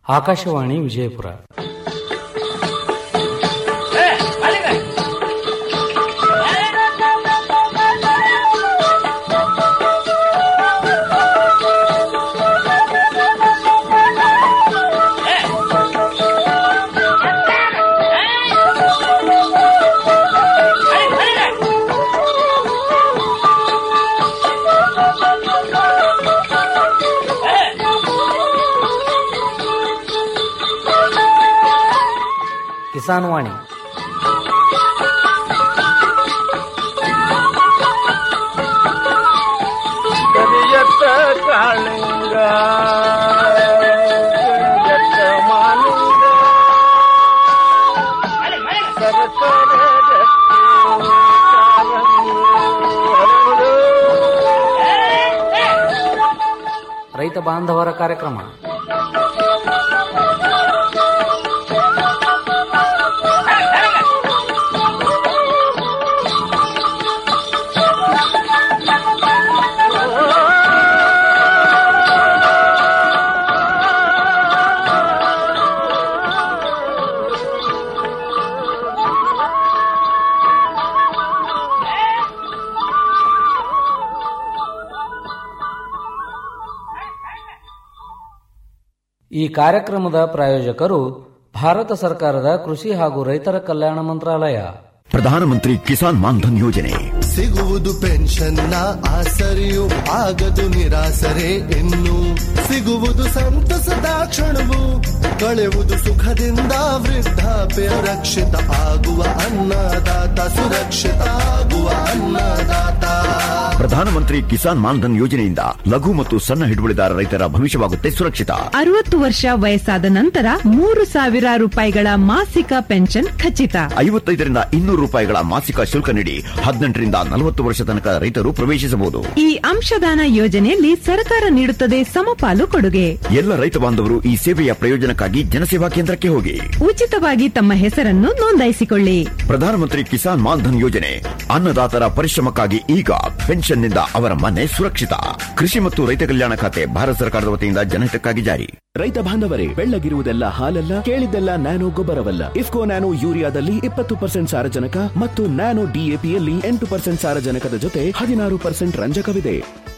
ಆಕಾಶವಾಣಿ ವಿಜಯಪುರ ಕಿಸಾನ್ ವಾಣಿ ಕರಿಯತ್ತ ಕಾಳಿಂಗ ಕರಿಯತ್ತ ಮಾಲಿಂಗ ಸರಸರ ರಕ್ತಿ ಕಾರಂಗಿ ಹರಡು. ರೈತ ಬಾಂಧವರ ಕಾರ್ಯಕ್ರಮ ಈ ಕಾರ್ಯಕ್ರಮದ ಪ್ರಾಯೋಜಕರು ಭಾರತ ಸರ್ಕಾರದ ಕೃಷಿ ಹಾಗೂ ರೈತರ ಕಲ್ಯಾಣ ಮಂತ್ರಾಲಯ ಪ್ರಧಾನಮಂತ್ರಿ ಕಿಸಾನ್ ಮಾನ್ಧನ್ ಯೋಜನೆ ಸಿಗುವುದು ಪೆನ್ಷನ್ನ ಆಸರೆಯು ಆಗದು ನಿರಾಸರೆ ಇನ್ನು ಸಿಗುವುದು ಸಂತಸದ ಕ್ಷಣವು ಕಳೆಯುವುದು ಸುಖದಿಂದ ವೃದ್ಧಾಪ್ಯ ರಕ್ಷಿತ ಆಗುವ ಅನ್ನದಾತ ಸುರಕ್ಷಿತ ಆಗುವ ಅನ್ನದಾತ ಪ್ರಧಾನಮಂತ್ರಿ ಕಿಸಾನ್ ಮಾನ್ಧನ್ ಯೋಜನೆಯಿಂದ ಲಘು ಮತ್ತು ಸಣ್ಣ ಹಿಡುವಳಿದಾರ ರೈತರ ಭವಿಷ್ಯವಾಗುತ್ತೆ ಸುರಕ್ಷಿತ ಅರವತ್ತು ವರ್ಷ ವಯಸ್ಸಾದ ನಂತರ ಮೂರು ಸಾವಿರ ರೂಪಾಯಿಗಳ ಮಾಸಿಕ ಪೆನ್ಷನ್ ಖಚಿತ ಐವತ್ತೈದರಿಂದ ಇನ್ನೂರು ರೂಪಾಯಿಗಳ ಮಾಸಿಕ ಶುಲ್ಕ ನೀಡಿ ಹದಿನೆಂಟರಿಂದ ನಲವತ್ತು ವರ್ಷ ತನಕ ರೈತರು ಪ್ರವೇಶಿಸಬಹುದು ಈ ಅಂಶದಾನ ಯೋಜನೆಯಲ್ಲಿ ಸರ್ಕಾರ ನೀಡುತ್ತದೆ ಸಮಪಾಲು ಕೊಡುಗೆ ಎಲ್ಲ ರೈತ ಬಾಂಧವರು ಈ ಸೇವೆಯ ಪ್ರಯೋಜನಕ್ಕಾಗಿ ಜನಸೇವಾ ಕೇಂದ್ರಕ್ಕೆ ಹೋಗಿ ಉಚಿತವಾಗಿ ತಮ್ಮ ಹೆಸರನ್ನು ನೋಂದಾಯಿಸಿಕೊಳ್ಳಿ ಪ್ರಧಾನಮಂತ್ರಿ ಕಿಸಾನ್ ಮಾನ್ಧನ್ ಯೋಜನೆ ಅನ್ನದಾತರ ಪರಿಶ್ರಮಕ್ಕಾಗಿ ಈಗ ಪೆನ್ಷನ್ನಿಂದ ಅವರ ಮನೆ ಸುರಕ್ಷಿತ ಕೃಷಿ ಮತ್ತು ರೈತ ಕಲ್ಯಾಣ ಖಾತೆ ಭಾರತ ಸರ್ಕಾರದ ವತಿಯಿಂದ ಜನಹಿತಕ್ಕಾಗಿ ಜಾರಿ ರೈತ ಬಾಂಧವರೇ ಬೆಳ್ಳಗಿರುವುದೆಲ್ಲ ಹಾಲಲ್ಲ ಕೇಳಿದ್ದೆಲ್ಲ ನ್ಯಾನೋ ಗೊಬ್ಬರವಲ್ಲ ಇಫ್ಕೋ ನ್ಯಾನೋ ಯೂರಿಯಾದಲ್ಲಿ ಇಪ್ಪತ್ತು ಪರ್ಸೆಂಟ್ ಸಾರಜನಕ ಮತ್ತು ನ್ಯಾನೋ ಡಿಎಪಿಯಲ್ಲಿ ಎಂಟು ಪರ್ಸೆಂಟ್ ಸಾರಜನಕದ ಜೊತೆ ಹದಿನಾರು ಪರ್ಸೆಂಟ್ ರಂಜಕವಿದೆ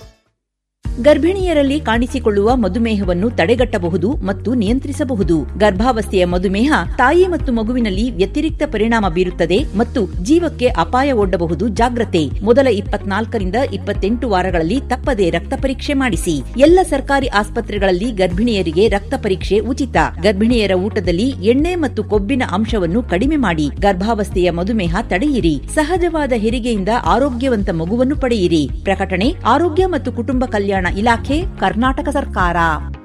ಗರ್ಭಿಣಿಯರಲ್ಲಿ ಕಾಣಿಸಿಕೊಳ್ಳುವ ಮಧುಮೇಹವನ್ನು ತಡೆಗಟ್ಟಬಹುದು ಮತ್ತು ನಿಯಂತ್ರಿಸಬಹುದು ಗರ್ಭಾವಸ್ಥೆಯ ಮಧುಮೇಹ ತಾಯಿ ಮತ್ತು ಮಗುವಿನಲ್ಲಿ ವ್ಯತಿರಿಕ್ತ ಪರಿಣಾಮ ಬೀರುತ್ತದೆ ಮತ್ತು ಜೀವಕ್ಕೆ ಅಪಾಯ ಒಡ್ಡಬಹುದು ಜಾಗ್ರತೆ ಮೊದಲ ಇಪ್ಪತ್ನಾಲ್ಕರಿಂದ ಇಪ್ಪತ್ತೆಂಟು ವಾರಗಳಲ್ಲಿ ತಪ್ಪದೆ ರಕ್ತ ಪರೀಕ್ಷೆ ಮಾಡಿಸಿ ಎಲ್ಲ ಸರ್ಕಾರಿ ಆಸ್ಪತ್ರೆಗಳಲ್ಲಿ ಗರ್ಭಿಣಿಯರಿಗೆ ರಕ್ತ ಪರೀಕ್ಷೆ ಉಚಿತ ಗರ್ಭಿಣಿಯರ ಊಟದಲ್ಲಿ ಎಣ್ಣೆ ಮತ್ತು ಕೊಬ್ಬಿನ ಅಂಶವನ್ನು ಕಡಿಮೆ ಮಾಡಿ ಗರ್ಭಾವಸ್ಥೆಯ ಮಧುಮೇಹ ತಡೆಯಿರಿ ಸಹಜವಾದ ಹೆರಿಗೆಯಿಂದ ಆರೋಗ್ಯವಂತ ಮಗುವನ್ನು ಪಡೆಯಿರಿ ಪ್ರಕಟಣೆ ಆರೋಗ್ಯ ಮತ್ತು ಕುಟುಂಬ ಕಲ್ಯಾಣ ಇಲಾಖೆ ಕರ್ನಾಟಕ ಸರ್ಕಾರ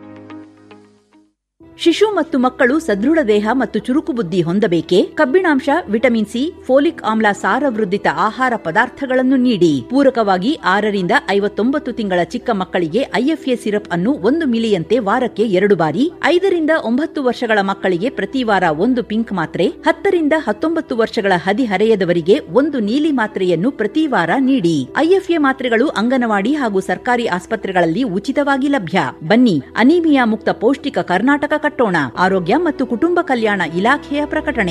ಶಿಶು ಮತ್ತು ಮಕ್ಕಳು ಸದೃಢ ದೇಹ ಮತ್ತು ಚುರುಕು ಬುದ್ಧಿ ಹೊಂದಬೇಕೆ ಕಬ್ಬಿಣಾಂಶ ವಿಟಮಿನ್ ಸಿ ಫೋಲಿಕ್ ಆಮ್ಲ ಸಾರವೃದ್ಧಿತ ಆಹಾರ ಪದಾರ್ಥಗಳನ್ನು ನೀಡಿ ಪೂರಕವಾಗಿ ಆರರಿಂದ ಐವತ್ತೊಂಬತ್ತು ತಿಂಗಳ ಚಿಕ್ಕ ಮಕ್ಕಳಿಗೆ ಐಎಫ್ಎ ಸಿರಪ್ ಅನ್ನು ಒಂದು ಮಿಲಿಯಂತೆ ವಾರಕ್ಕೆ ಎರಡು ಬಾರಿ ಐದರಿಂದ ಒಂಬತ್ತು ವರ್ಷಗಳ ಮಕ್ಕಳಿಗೆ ಪ್ರತಿ ವಾರ ಒಂದು ಪಿಂಕ್ ಮಾತ್ರೆ ಹತ್ತರಿಂದ ಹತ್ತೊಂಬತ್ತು ವರ್ಷಗಳ ಹದಿಹರೆಯದವರಿಗೆ ಒಂದು ನೀಲಿ ಮಾತ್ರೆಯನ್ನು ಪ್ರತಿ ವಾರ ನೀಡಿ ಐಎಫ್ಎ ಮಾತ್ರೆಗಳು ಅಂಗನವಾಡಿ ಹಾಗೂ ಸರ್ಕಾರಿ ಆಸ್ಪತ್ರೆಗಳಲ್ಲಿ ಉಚಿತವಾಗಿ ಲಭ್ಯ ಬನ್ನಿ ಅನೀಮಿಯಾ ಮುಕ್ತ ಪೌಷ್ಟಿಕ ಕರ್ನಾಟಕ ಕಟ್ಟೋಣ ಆರೋಗ್ಯ ಮತ್ತು ಕುಟುಂಬ ಕಲ್ಯಾಣ ಇಲಾಖೆಯ ಪ್ರಕಟಣೆ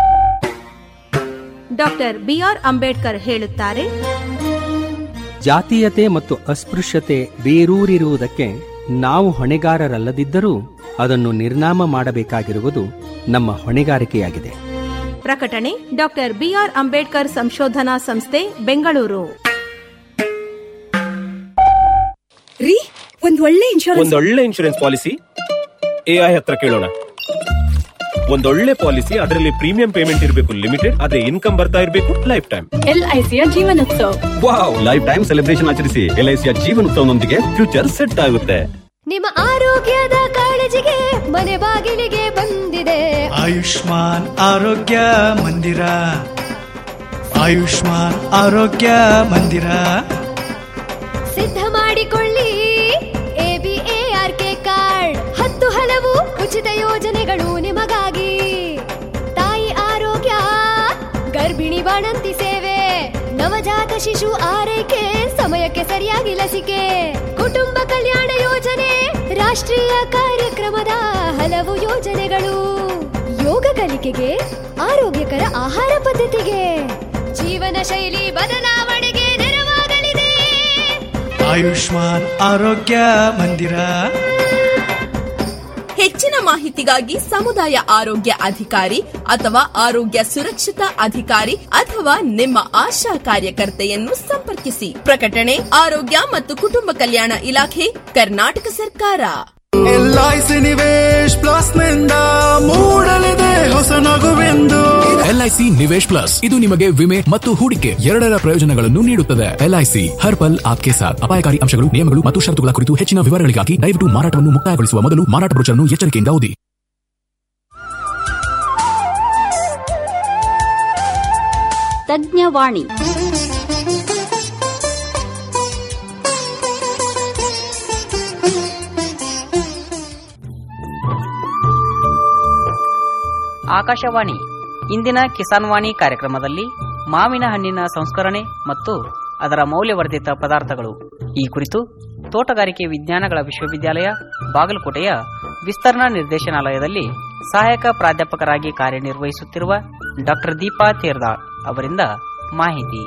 ಡಾಕ್ಟರ್ ಬಿಆರ್ ಅಂಬೇಡ್ಕರ್ ಹೇಳುತ್ತಾರೆ ಜಾತೀಯತೆ ಮತ್ತು ಅಸ್ಪೃಶ್ಯತೆ ಬೇರೂರಿರುವುದಕ್ಕೆ ನಾವು ಹೊಣೆಗಾರರಲ್ಲದಿದ್ದರೂ ಅದನ್ನು ನಿರ್ನಾಮ ಮಾಡಬೇಕಾಗಿರುವುದು ನಮ್ಮ ಹೊಣೆಗಾರಿಕೆಯಾಗಿದೆ ಪ್ರಕಟಣೆ ಡಾಕ್ಟರ್ ಬಿಆರ್ ಅಂಬೇಡ್ಕರ್ ಸಂಶೋಧನಾ ಸಂಸ್ಥೆ ಬೆಂಗಳೂರು ರೀ ಒಂದ್ ಒಳ್ಳೆ ಇನ್ಶೂರೆನ್ಸ್ ಒಂದೊಳ್ಳೆ ಇನ್ಶೂರೆನ್ಸ್ ಪಾಲಿಸಿ ಎಐ ಹತ್ರ ಕೇಳೋಣ ಒಂದೊಳ್ಳೆ ಪಾಲಿಸಿ ಅದರಲ್ಲಿ ಪ್ರೀಮಿಯಂ ಪೇಮೆಂಟ್ ಇರಬೇಕು ಲಿಮಿಟೆಡ್ ಆದ್ರೆ ಇನ್ಕಮ್ ಬರ್ತಾ ಇರಬೇಕು ಲೈಫ್ ಟೈಮ್ ಎಲ್ಐಸಿಯ ಜೀವನೋತ್ಸವ ವಾವ್ ಲೈಫ್ ಟೈಮ್ ಸೆಲೆಬ್ರೇಷನ್ ಆಚರಿಸಿ ಎಲ್ಐಸಿಯ ಜೀವನೋತ್ಸವನೊಂದಿಗೆ ಫ್ಯೂಚರ್ ಸೆಟ್ ಆಗುತ್ತೆ ನಿಮ್ಮ ಆರೋಗ್ಯದ ಕಾಳಜಿಗೆ ಮನೆ ಬಾಗಿಲಿಗೆ ಬಂದಿದೆ ಆಯುಷ್ಮಾನ್ ಆರೋಗ್ಯ ಮಂದಿರ ಆಯುಷ್ಮಾನ್ ಆರೋಗ್ಯ ಮಂದಿರ ಸಿದ್ಧ ಮಾಡಿಕೊಳ್ಳಿ ಎಬಿಎಆರ್ಕೆ ಕಾರ್ಡ್ ಹತ್ತು ಹಲವು ಉಚಿತ ಯೋಜನೆಗಳು ನಿಮಗಾಗಿ ತಾಯಿ ಆರೋಗ್ಯ ಗರ್ಭಿಣಿ ಬಾಣಂತಿ ಸೇವೆ ನವಜಾತ ಶಿಶು ಆರೈಕೆ ಸಮಯಕ್ಕೆ ಸರಿಯಾಗಿ ಲಸಿಕೆ ಕುಟುಂಬ ಕಲ್ಯಾಣ ಯೋಜನೆ ರಾಷ್ಟ್ರೀಯ ಕಾರ್ಯಕ್ರಮದ ಹಲವು ಯೋಜನೆಗಳು ಯೋಗ ಕಲಿಕೆಗೆ ಆರೋಗ್ಯಕರ ಆಹಾರ ಪದ್ಧತಿಗೆ ಜೀವನ ಶೈಲಿ ಬದಲಾವಣೆಗೆ ನೆರವಾಗಲಿದೆ ಆಯುಷ್ಮಾನ್ ಆರೋಗ್ಯ ಮಂದಿರ ಹೆಚ್ಚಿನ ಮಾಹಿತಿಗಾಗಿ ಸಮುದಾಯ ಆರೋಗ್ಯ ಅಧಿಕಾರಿ ಅಥವಾ ಆರೋಗ್ಯ ಸುರಕ್ಷತಾ ಅಧಿಕಾರಿ ಅಥವಾ ನಿಮ್ಮ ಆಶಾ ಕಾರ್ಯಕರ್ತೆಯನ್ನು ಸಂಪರ್ಕಿಸಿ ಪ್ರಕಟಣೆ ಆರೋಗ್ಯ ಮತ್ತು ಕುಟುಂಬ ಕಲ್ಯಾಣ ಇಲಾಖೆ ಕರ್ನಾಟಕ ಸರ್ಕಾರ ಎಲ್ಐಸಿ ನಿವೇಶ್ ಪ್ಲಸ್ ನಿಂದ ಮೂಡಲಿದೆ ಹೊಸ ನಗುವೆಂದು ಎಲ್ಐಸಿ ನಿವೇಶ್ ಪ್ಲಸ್ ಇದು ನಿಮಗೆ ವಿಮೆ ಮತ್ತು ಹೂಡಿಕೆ ಎರಡರ ಪ್ರಯೋಜನಗಳನ್ನು ನೀಡುತ್ತದೆ ಎಲ್ಐಸಿ ಹರ್ ಪಲ್ ಆಪ್ಕೆ ಸಾಥ್ ಅಪಾಯಕಾರಿ ಅಂಶಗಳು ನಿಯಮಗಳು ಮತ್ತು ಷರತ್ತುಗಳ ಕುರಿತು ಹೆಚ್ಚಿನ ವಿವರಗಳಿಗಾಗಿ ದಯವಿಟ್ಟು ಮಾರಾಟವನ್ನು ಮುಕ್ತಾಯಗೊಳಿಸುವ ಮೊದಲು ಮಾರಾಟ ಬ್ರೋಚರ್ನ್ನು ಎಚ್ಚರಿಕೆಯಿಂದ ಓದಿ ತಜ್ಞವಾಣಿ ಆಕಾಶವಾಣಿ ಇಂದಿನ ಕಿಸಾನ್ ವಾಣಿ ಕಾರ್ಯಕ್ರಮದಲ್ಲಿ ಮಾವಿನ ಹಣ್ಣಿನ ಸಂಸ್ಕರಣೆ ಮತ್ತು ಅದರ ಮೌಲ್ಯವರ್ಧಿತ ಪದಾರ್ಥಗಳು ಈ ಕುರಿತು ತೋಟಗಾರಿಕೆ ವಿಜ್ಞಾನಗಳ ವಿಶ್ವವಿದ್ಯಾಲಯ ಬಾಗಲಕೋಟೆಯ ವಿಸ್ತರಣಾ ನಿರ್ದೇಶನಾಲಯದಲ್ಲಿ ಸಹಾಯಕ ಪ್ರಾಧ್ಯಾಪಕರಾಗಿ ಕಾರ್ಯನಿರ್ವಹಿಸುತ್ತಿರುವ ಡಾಕ್ಟರ್ ದೀಪಾ ತೇರ್ದಾಳ್ ಅವರಿಂದ ಮಾಹಿತಿ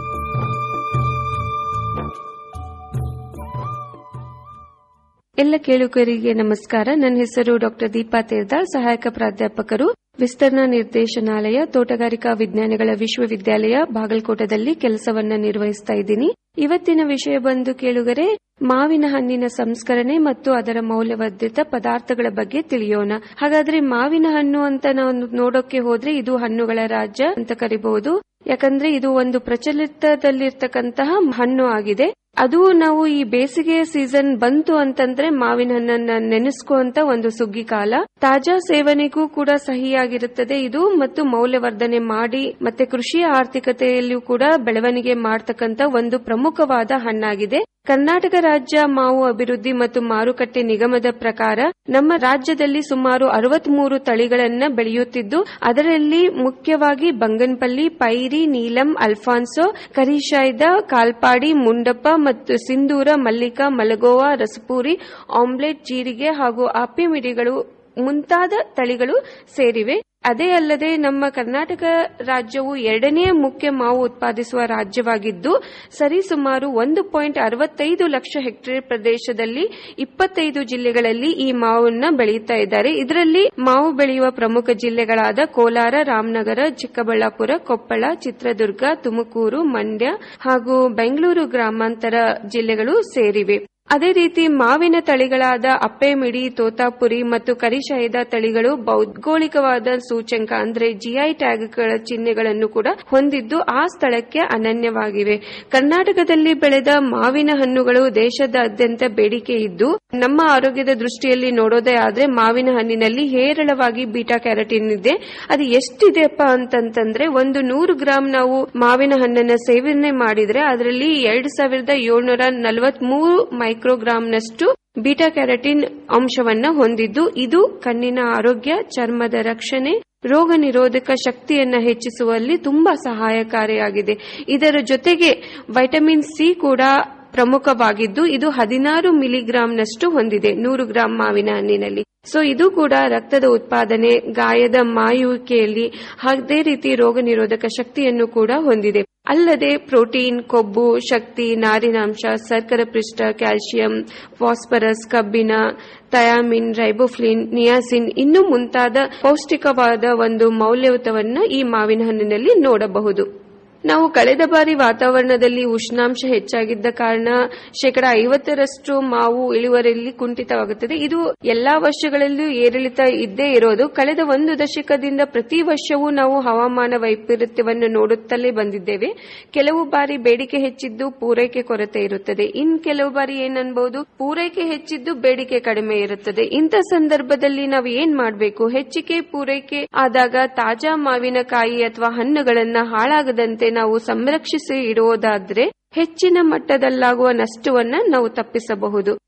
ಎಲ್ಲ ಕೇಳುಗರಿಗೆ ನಮಸ್ಕಾರ ನನ್ನ ಹೆಸರು ಡಾಕ್ಟರ್ ದೀಪಾ ತೇರ್ದಾಳ್ ಸಹಾಯಕ ಪ್ರಾಧ್ಯಾಪಕರು ವಿಸ್ತರಣಾ ನಿರ್ದೇಶನಾಲಯ ತೋಟಗಾರಿಕಾ ವಿಜ್ಞಾನಗಳ ವಿಶ್ವವಿದ್ಯಾಲಯ ಬಾಗಲಕೋಟದಲ್ಲಿ ಕೆಲಸವನ್ನ ನಿರ್ವಹಿಸ್ತಾ ಇದ್ದೀನಿ ಇವತ್ತಿನ ವಿಷಯ ಬಂದು ಕೇಳುಗರೆ ಮಾವಿನ ಹಣ್ಣಿನ ಸಂಸ್ಕರಣೆ ಮತ್ತು ಅದರ ಮೌಲ್ಯವರ್ಧಿತ ಪದಾರ್ಥಗಳ ಬಗ್ಗೆ ತಿಳಿಯೋಣ ಹಾಗಾದ್ರೆ ಮಾವಿನ ಹಣ್ಣು ಅಂತ ನಾವು ನೋಡೋಕೆ ಹೋದ್ರೆ ಇದು ಹಣ್ಣುಗಳ ರಾಜ್ಯ ಅಂತ ಕರಿಬಹುದು ಯಾಕಂದ್ರೆ ಇದು ಒಂದು ಪ್ರಚಲಿತದಲ್ಲಿರ್ತಕ್ಕಂತಹ ಹಣ್ಣು ಆಗಿದೆ ಅದು ನಾವು ಈ ಬೇಸಿಗೆಯ ಸೀಸನ್ ಬಂತು ಅಂತಂದ್ರೆ ಮಾವಿನ ಹಣ್ಣನ್ನ ನೆನೆಸ್ಕುವಂತ ಒಂದು ಸುಗ್ಗಿ ಕಾಲ ತಾಜಾ ಸೇವನೆಗೂ ಕೂಡ ಸಹಿಯಾಗಿರುತ್ತದೆ ಇದು ಮತ್ತು ಮೌಲ್ಯವರ್ಧನೆ ಮಾಡಿ ಮತ್ತೆ ಕೃಷಿಯ ಆರ್ಥಿಕತೆಯಲ್ಲೂ ಕೂಡ ಬೆಳವಣಿಗೆ ಮಾಡತಕ್ಕಂತ ಒಂದು ಪ್ರಮುಖವಾದ ಹಣ್ಣಾಗಿದೆ ಕರ್ನಾಟಕ ರಾಜ್ಯ ಮಾವು ಅಭಿವೃದ್ಧಿ ಮತ್ತು ಮಾರುಕಟ್ಟೆ ನಿಗಮದ ಪ್ರಕಾರ ನಮ್ಮ ರಾಜ್ಯದಲ್ಲಿ ಸುಮಾರು ಅರವತ್ಮೂರು ತಳಿಗಳನ್ನ ಬೆಳೆಯುತ್ತಿದ್ದು ಅದರಲ್ಲಿ ಮುಖ್ಯವಾಗಿ ಬಂಗನ್ಪಲ್ಲಿ ಪೈರಿ ನೀಲಂ ಅಲ್ಫಾನ್ಸೋ ಕರಿಶಾಯ್ದ ಕಾಲ್ಪಾಡಿ ಮುಂಡಪ್ಪ ಮತ್ತು ಸಿಂಧೂರ ಮಲ್ಲಿಕಾ ಮಲಗೋವಾ ರಸಪೂರಿ ಆಮ್ಲೆಟ್ ಜೀರಿಗೆ ಹಾಗೂ ಆಪಿಮಿಡಿಗಳು ಮುಂತಾದ ತಳಿಗಳು ಸೇರಿವೆ ಅದೇ ಅಲ್ಲದೆ ನಮ್ಮ ಕರ್ನಾಟಕ ರಾಜ್ಯವು ಎರಡನೇ ಮುಖ್ಯ ಮಾವು ಉತ್ಪಾದಿಸುವ ರಾಜ್ಯವಾಗಿದ್ದು ಸರಿಸುಮಾರು ಒಂದು ಪಾಯಿಂಟ್ ಅರವತ್ತೈದು ಲಕ್ಷ ಹೆಕ್ಟೇರ್ ಪ್ರದೇಶದಲ್ಲಿ ಇಪ್ಪತ್ತೈದು ಜಿಲ್ಲೆಗಳಲ್ಲಿ ಈ ಮಾವನ್ನ ಬೆಳೆಯುತ್ತಾ ಇದ್ದಾರೆ ಇದರಲ್ಲಿ ಮಾವು ಬೆಳೆಯುವ ಪ್ರಮುಖ ಜಿಲ್ಲೆಗಳಾದ ಕೋಲಾರ ರಾಮನಗರ ಚಿಕ್ಕಬಳ್ಳಾಪುರ ಕೊಪ್ಪಳ ಚಿತ್ರದುರ್ಗ ತುಮಕೂರು ಮಂಡ್ಯ ಹಾಗೂ ಬೆಂಗಳೂರು ಗ್ರಾಮಾಂತರ ಜಿಲ್ಲೆಗಳು ಸೇರಿವೆ ಅದೇ ರೀತಿ ಮಾವಿನ ತಳಿಗಳಾದ ಅಪ್ಪೆಮಿಡಿ ತೋತಾಪುರಿ ಮತ್ತು ಕರಿಶಾಯದ ತಳಿಗಳು ಭೌಗೋಳಿಕವಾದ ಸೂಚಂಕ ಅಂದ್ರೆ ಜಿಐ ಟ್ಯಾಗ್ಗಳ ಚಿಹ್ನೆಗಳನ್ನು ಕೂಡ ಹೊಂದಿದ್ದು ಆ ಸ್ಥಳಕ್ಕೆ ಅನನ್ಯವಾಗಿವೆ ಕರ್ನಾಟಕದಲ್ಲಿ ಬೆಳೆದ ಮಾವಿನ ಹಣ್ಣುಗಳು ದೇಶದಾದ್ಯಂತ ಬೇಡಿಕೆ ಇದ್ದು ನಮ್ಮ ಆರೋಗ್ಯದ ದೃಷ್ಟಿಯಲ್ಲಿ ನೋಡೋದೇ ಆದ್ರೆ ಮಾವಿನ ಹಣ್ಣಿನಲ್ಲಿ ಹೇರಳವಾಗಿ ಬೀಟಾ ಕ್ಯಾರಟಿನ್ ಇದೆ ಅದು ಎಷ್ಟಿದೆಪ್ಪ ಅಂತಂತಂದ್ರೆ ಒಂದು ನೂರು ಗ್ರಾಂ ನಾವು ಮಾವಿನ ಹಣ್ಣನ್ನ ಸೇವನೆ ಮಾಡಿದ್ರೆ ಅದರಲ್ಲಿ ಎರಡ್ ಸಾವಿರದ ಏಳ್ನೂರ ನಲವತ್ಮೂರು ಮೈಕ್ರೋಗ್ರಾಂನಷ್ಟು ಬೀಟಾ ಕ್ಯಾರಟಿನ್ ಅಂಶವನ್ನ ಹೊಂದಿದ್ದು ಇದು ಕಣ್ಣಿನ ಆರೋಗ್ಯ ಚರ್ಮದ ರಕ್ಷಣೆ ರೋಗ ನಿರೋಧಕ ಶಕ್ತಿಯನ್ನ ಹೆಚ್ಚಿಸುವಲ್ಲಿ ತುಂಬಾ ಸಹಾಯಕಾರಿಯಾಗಿದೆ ಇದರ ಜೊತೆಗೆ ವೈಟಮಿನ್ ಸಿ ಕೂಡ ಪ್ರಮುಖವಾಗಿದ್ದು ಇದು ಹದಿನಾರು ಮಿಲಿಗ್ರಾಂನಷ್ಟು ಹೊಂದಿದೆ ನೂರು ಗ್ರಾಂ ಮಾವಿನ ಹಣ್ಣಿನಲ್ಲಿ ಸೊ ಇದು ಕೂಡ ರಕ್ತದ ಉತ್ಪಾದನೆ ಗಾಯದ ಮಾಯುವಿಕೆಯಲ್ಲಿ ಅದೇ ರೀತಿ ರೋಗ ನಿರೋಧಕ ಶಕ್ತಿಯನ್ನು ಕೂಡ ಹೊಂದಿದೆ ಅಲ್ಲದೆ ಪ್ರೋಟೀನ್ ಕೊಬ್ಬು ಶಕ್ತಿ ನಾರಿನಾಂಶ ಸರ್ಕರ ಪೃಷ್ಠ ಕ್ಯಾಲ್ಸಿಯಂ ಫಾಸ್ಫರಸ್ ಕಬ್ಬಿಣ ಥಯಾಮಿನ್ ರೈಬೋಫ್ಲಿನ್ ನಿಯಾಸಿನ್ ಇನ್ನು ಮುಂತಾದ ಪೌಷ್ಟಿಕವಾದ ಒಂದು ಮೌಲ್ಯಯುತವನ್ನ ಈ ಮಾವಿನ ಹಣ್ಣಿನಲ್ಲಿ ನೋಡಬಹುದು ನಾವು ಕಳೆದ ಬಾರಿ ವಾತಾವರಣದಲ್ಲಿ ಉಷ್ಣಾಂಶ ಹೆಚ್ಚಾಗಿದ್ದ ಕಾರಣ ಶೇಕಡ ಐವತ್ತರಷ್ಟು ಮಾವು ಇಳುವರಿಯಲ್ಲಿ ಕುಂಠಿತವಾಗುತ್ತದೆ ಇದು ಎಲ್ಲಾ ವರ್ಷಗಳಲ್ಲೂ ಏರಿಳಿತ ಇದ್ದೇ ಇರೋದು ಕಳೆದ ಒಂದು ದಶಕದಿಂದ ಪ್ರತಿ ವರ್ಷವೂ ನಾವು ಹವಾಮಾನ ವೈಪರೀತ್ಯವನ್ನು ನೋಡುತ್ತಲೇ ಬಂದಿದ್ದೇವೆ ಕೆಲವು ಬಾರಿ ಬೇಡಿಕೆ ಹೆಚ್ಚಿದ್ದು ಪೂರೈಕೆ ಕೊರತೆ ಇರುತ್ತದೆ ಇನ್ ಕೆಲವು ಬಾರಿ ಏನನ್ಬಹುದು ಪೂರೈಕೆ ಹೆಚ್ಚಿದ್ದು ಬೇಡಿಕೆ ಕಡಿಮೆ ಇರುತ್ತದೆ ಇಂಥ ಸಂದರ್ಭದಲ್ಲಿ ನಾವು ಏನ್ ಮಾಡಬೇಕು ಹೆಚ್ಚಿಗೆ ಪೂರೈಕೆ ಆದಾಗ ತಾಜಾ ಮಾವಿನಕಾಯಿ ಅಥವಾ ಹಣ್ಣುಗಳನ್ನ ಹಾಳಾಗದಂತೆ ನಾವು ಸಂರಕ್ಷಿಸಿ ಇಡುವುದಾದ್ರೆ ಹೆಚ್ಚಿನ ಮಟ್ಟದಲ್ಲಾಗುವ ನಷ್ಟವನ್ನ ನಾವು ತಪ್ಪಿಸಬಹುದು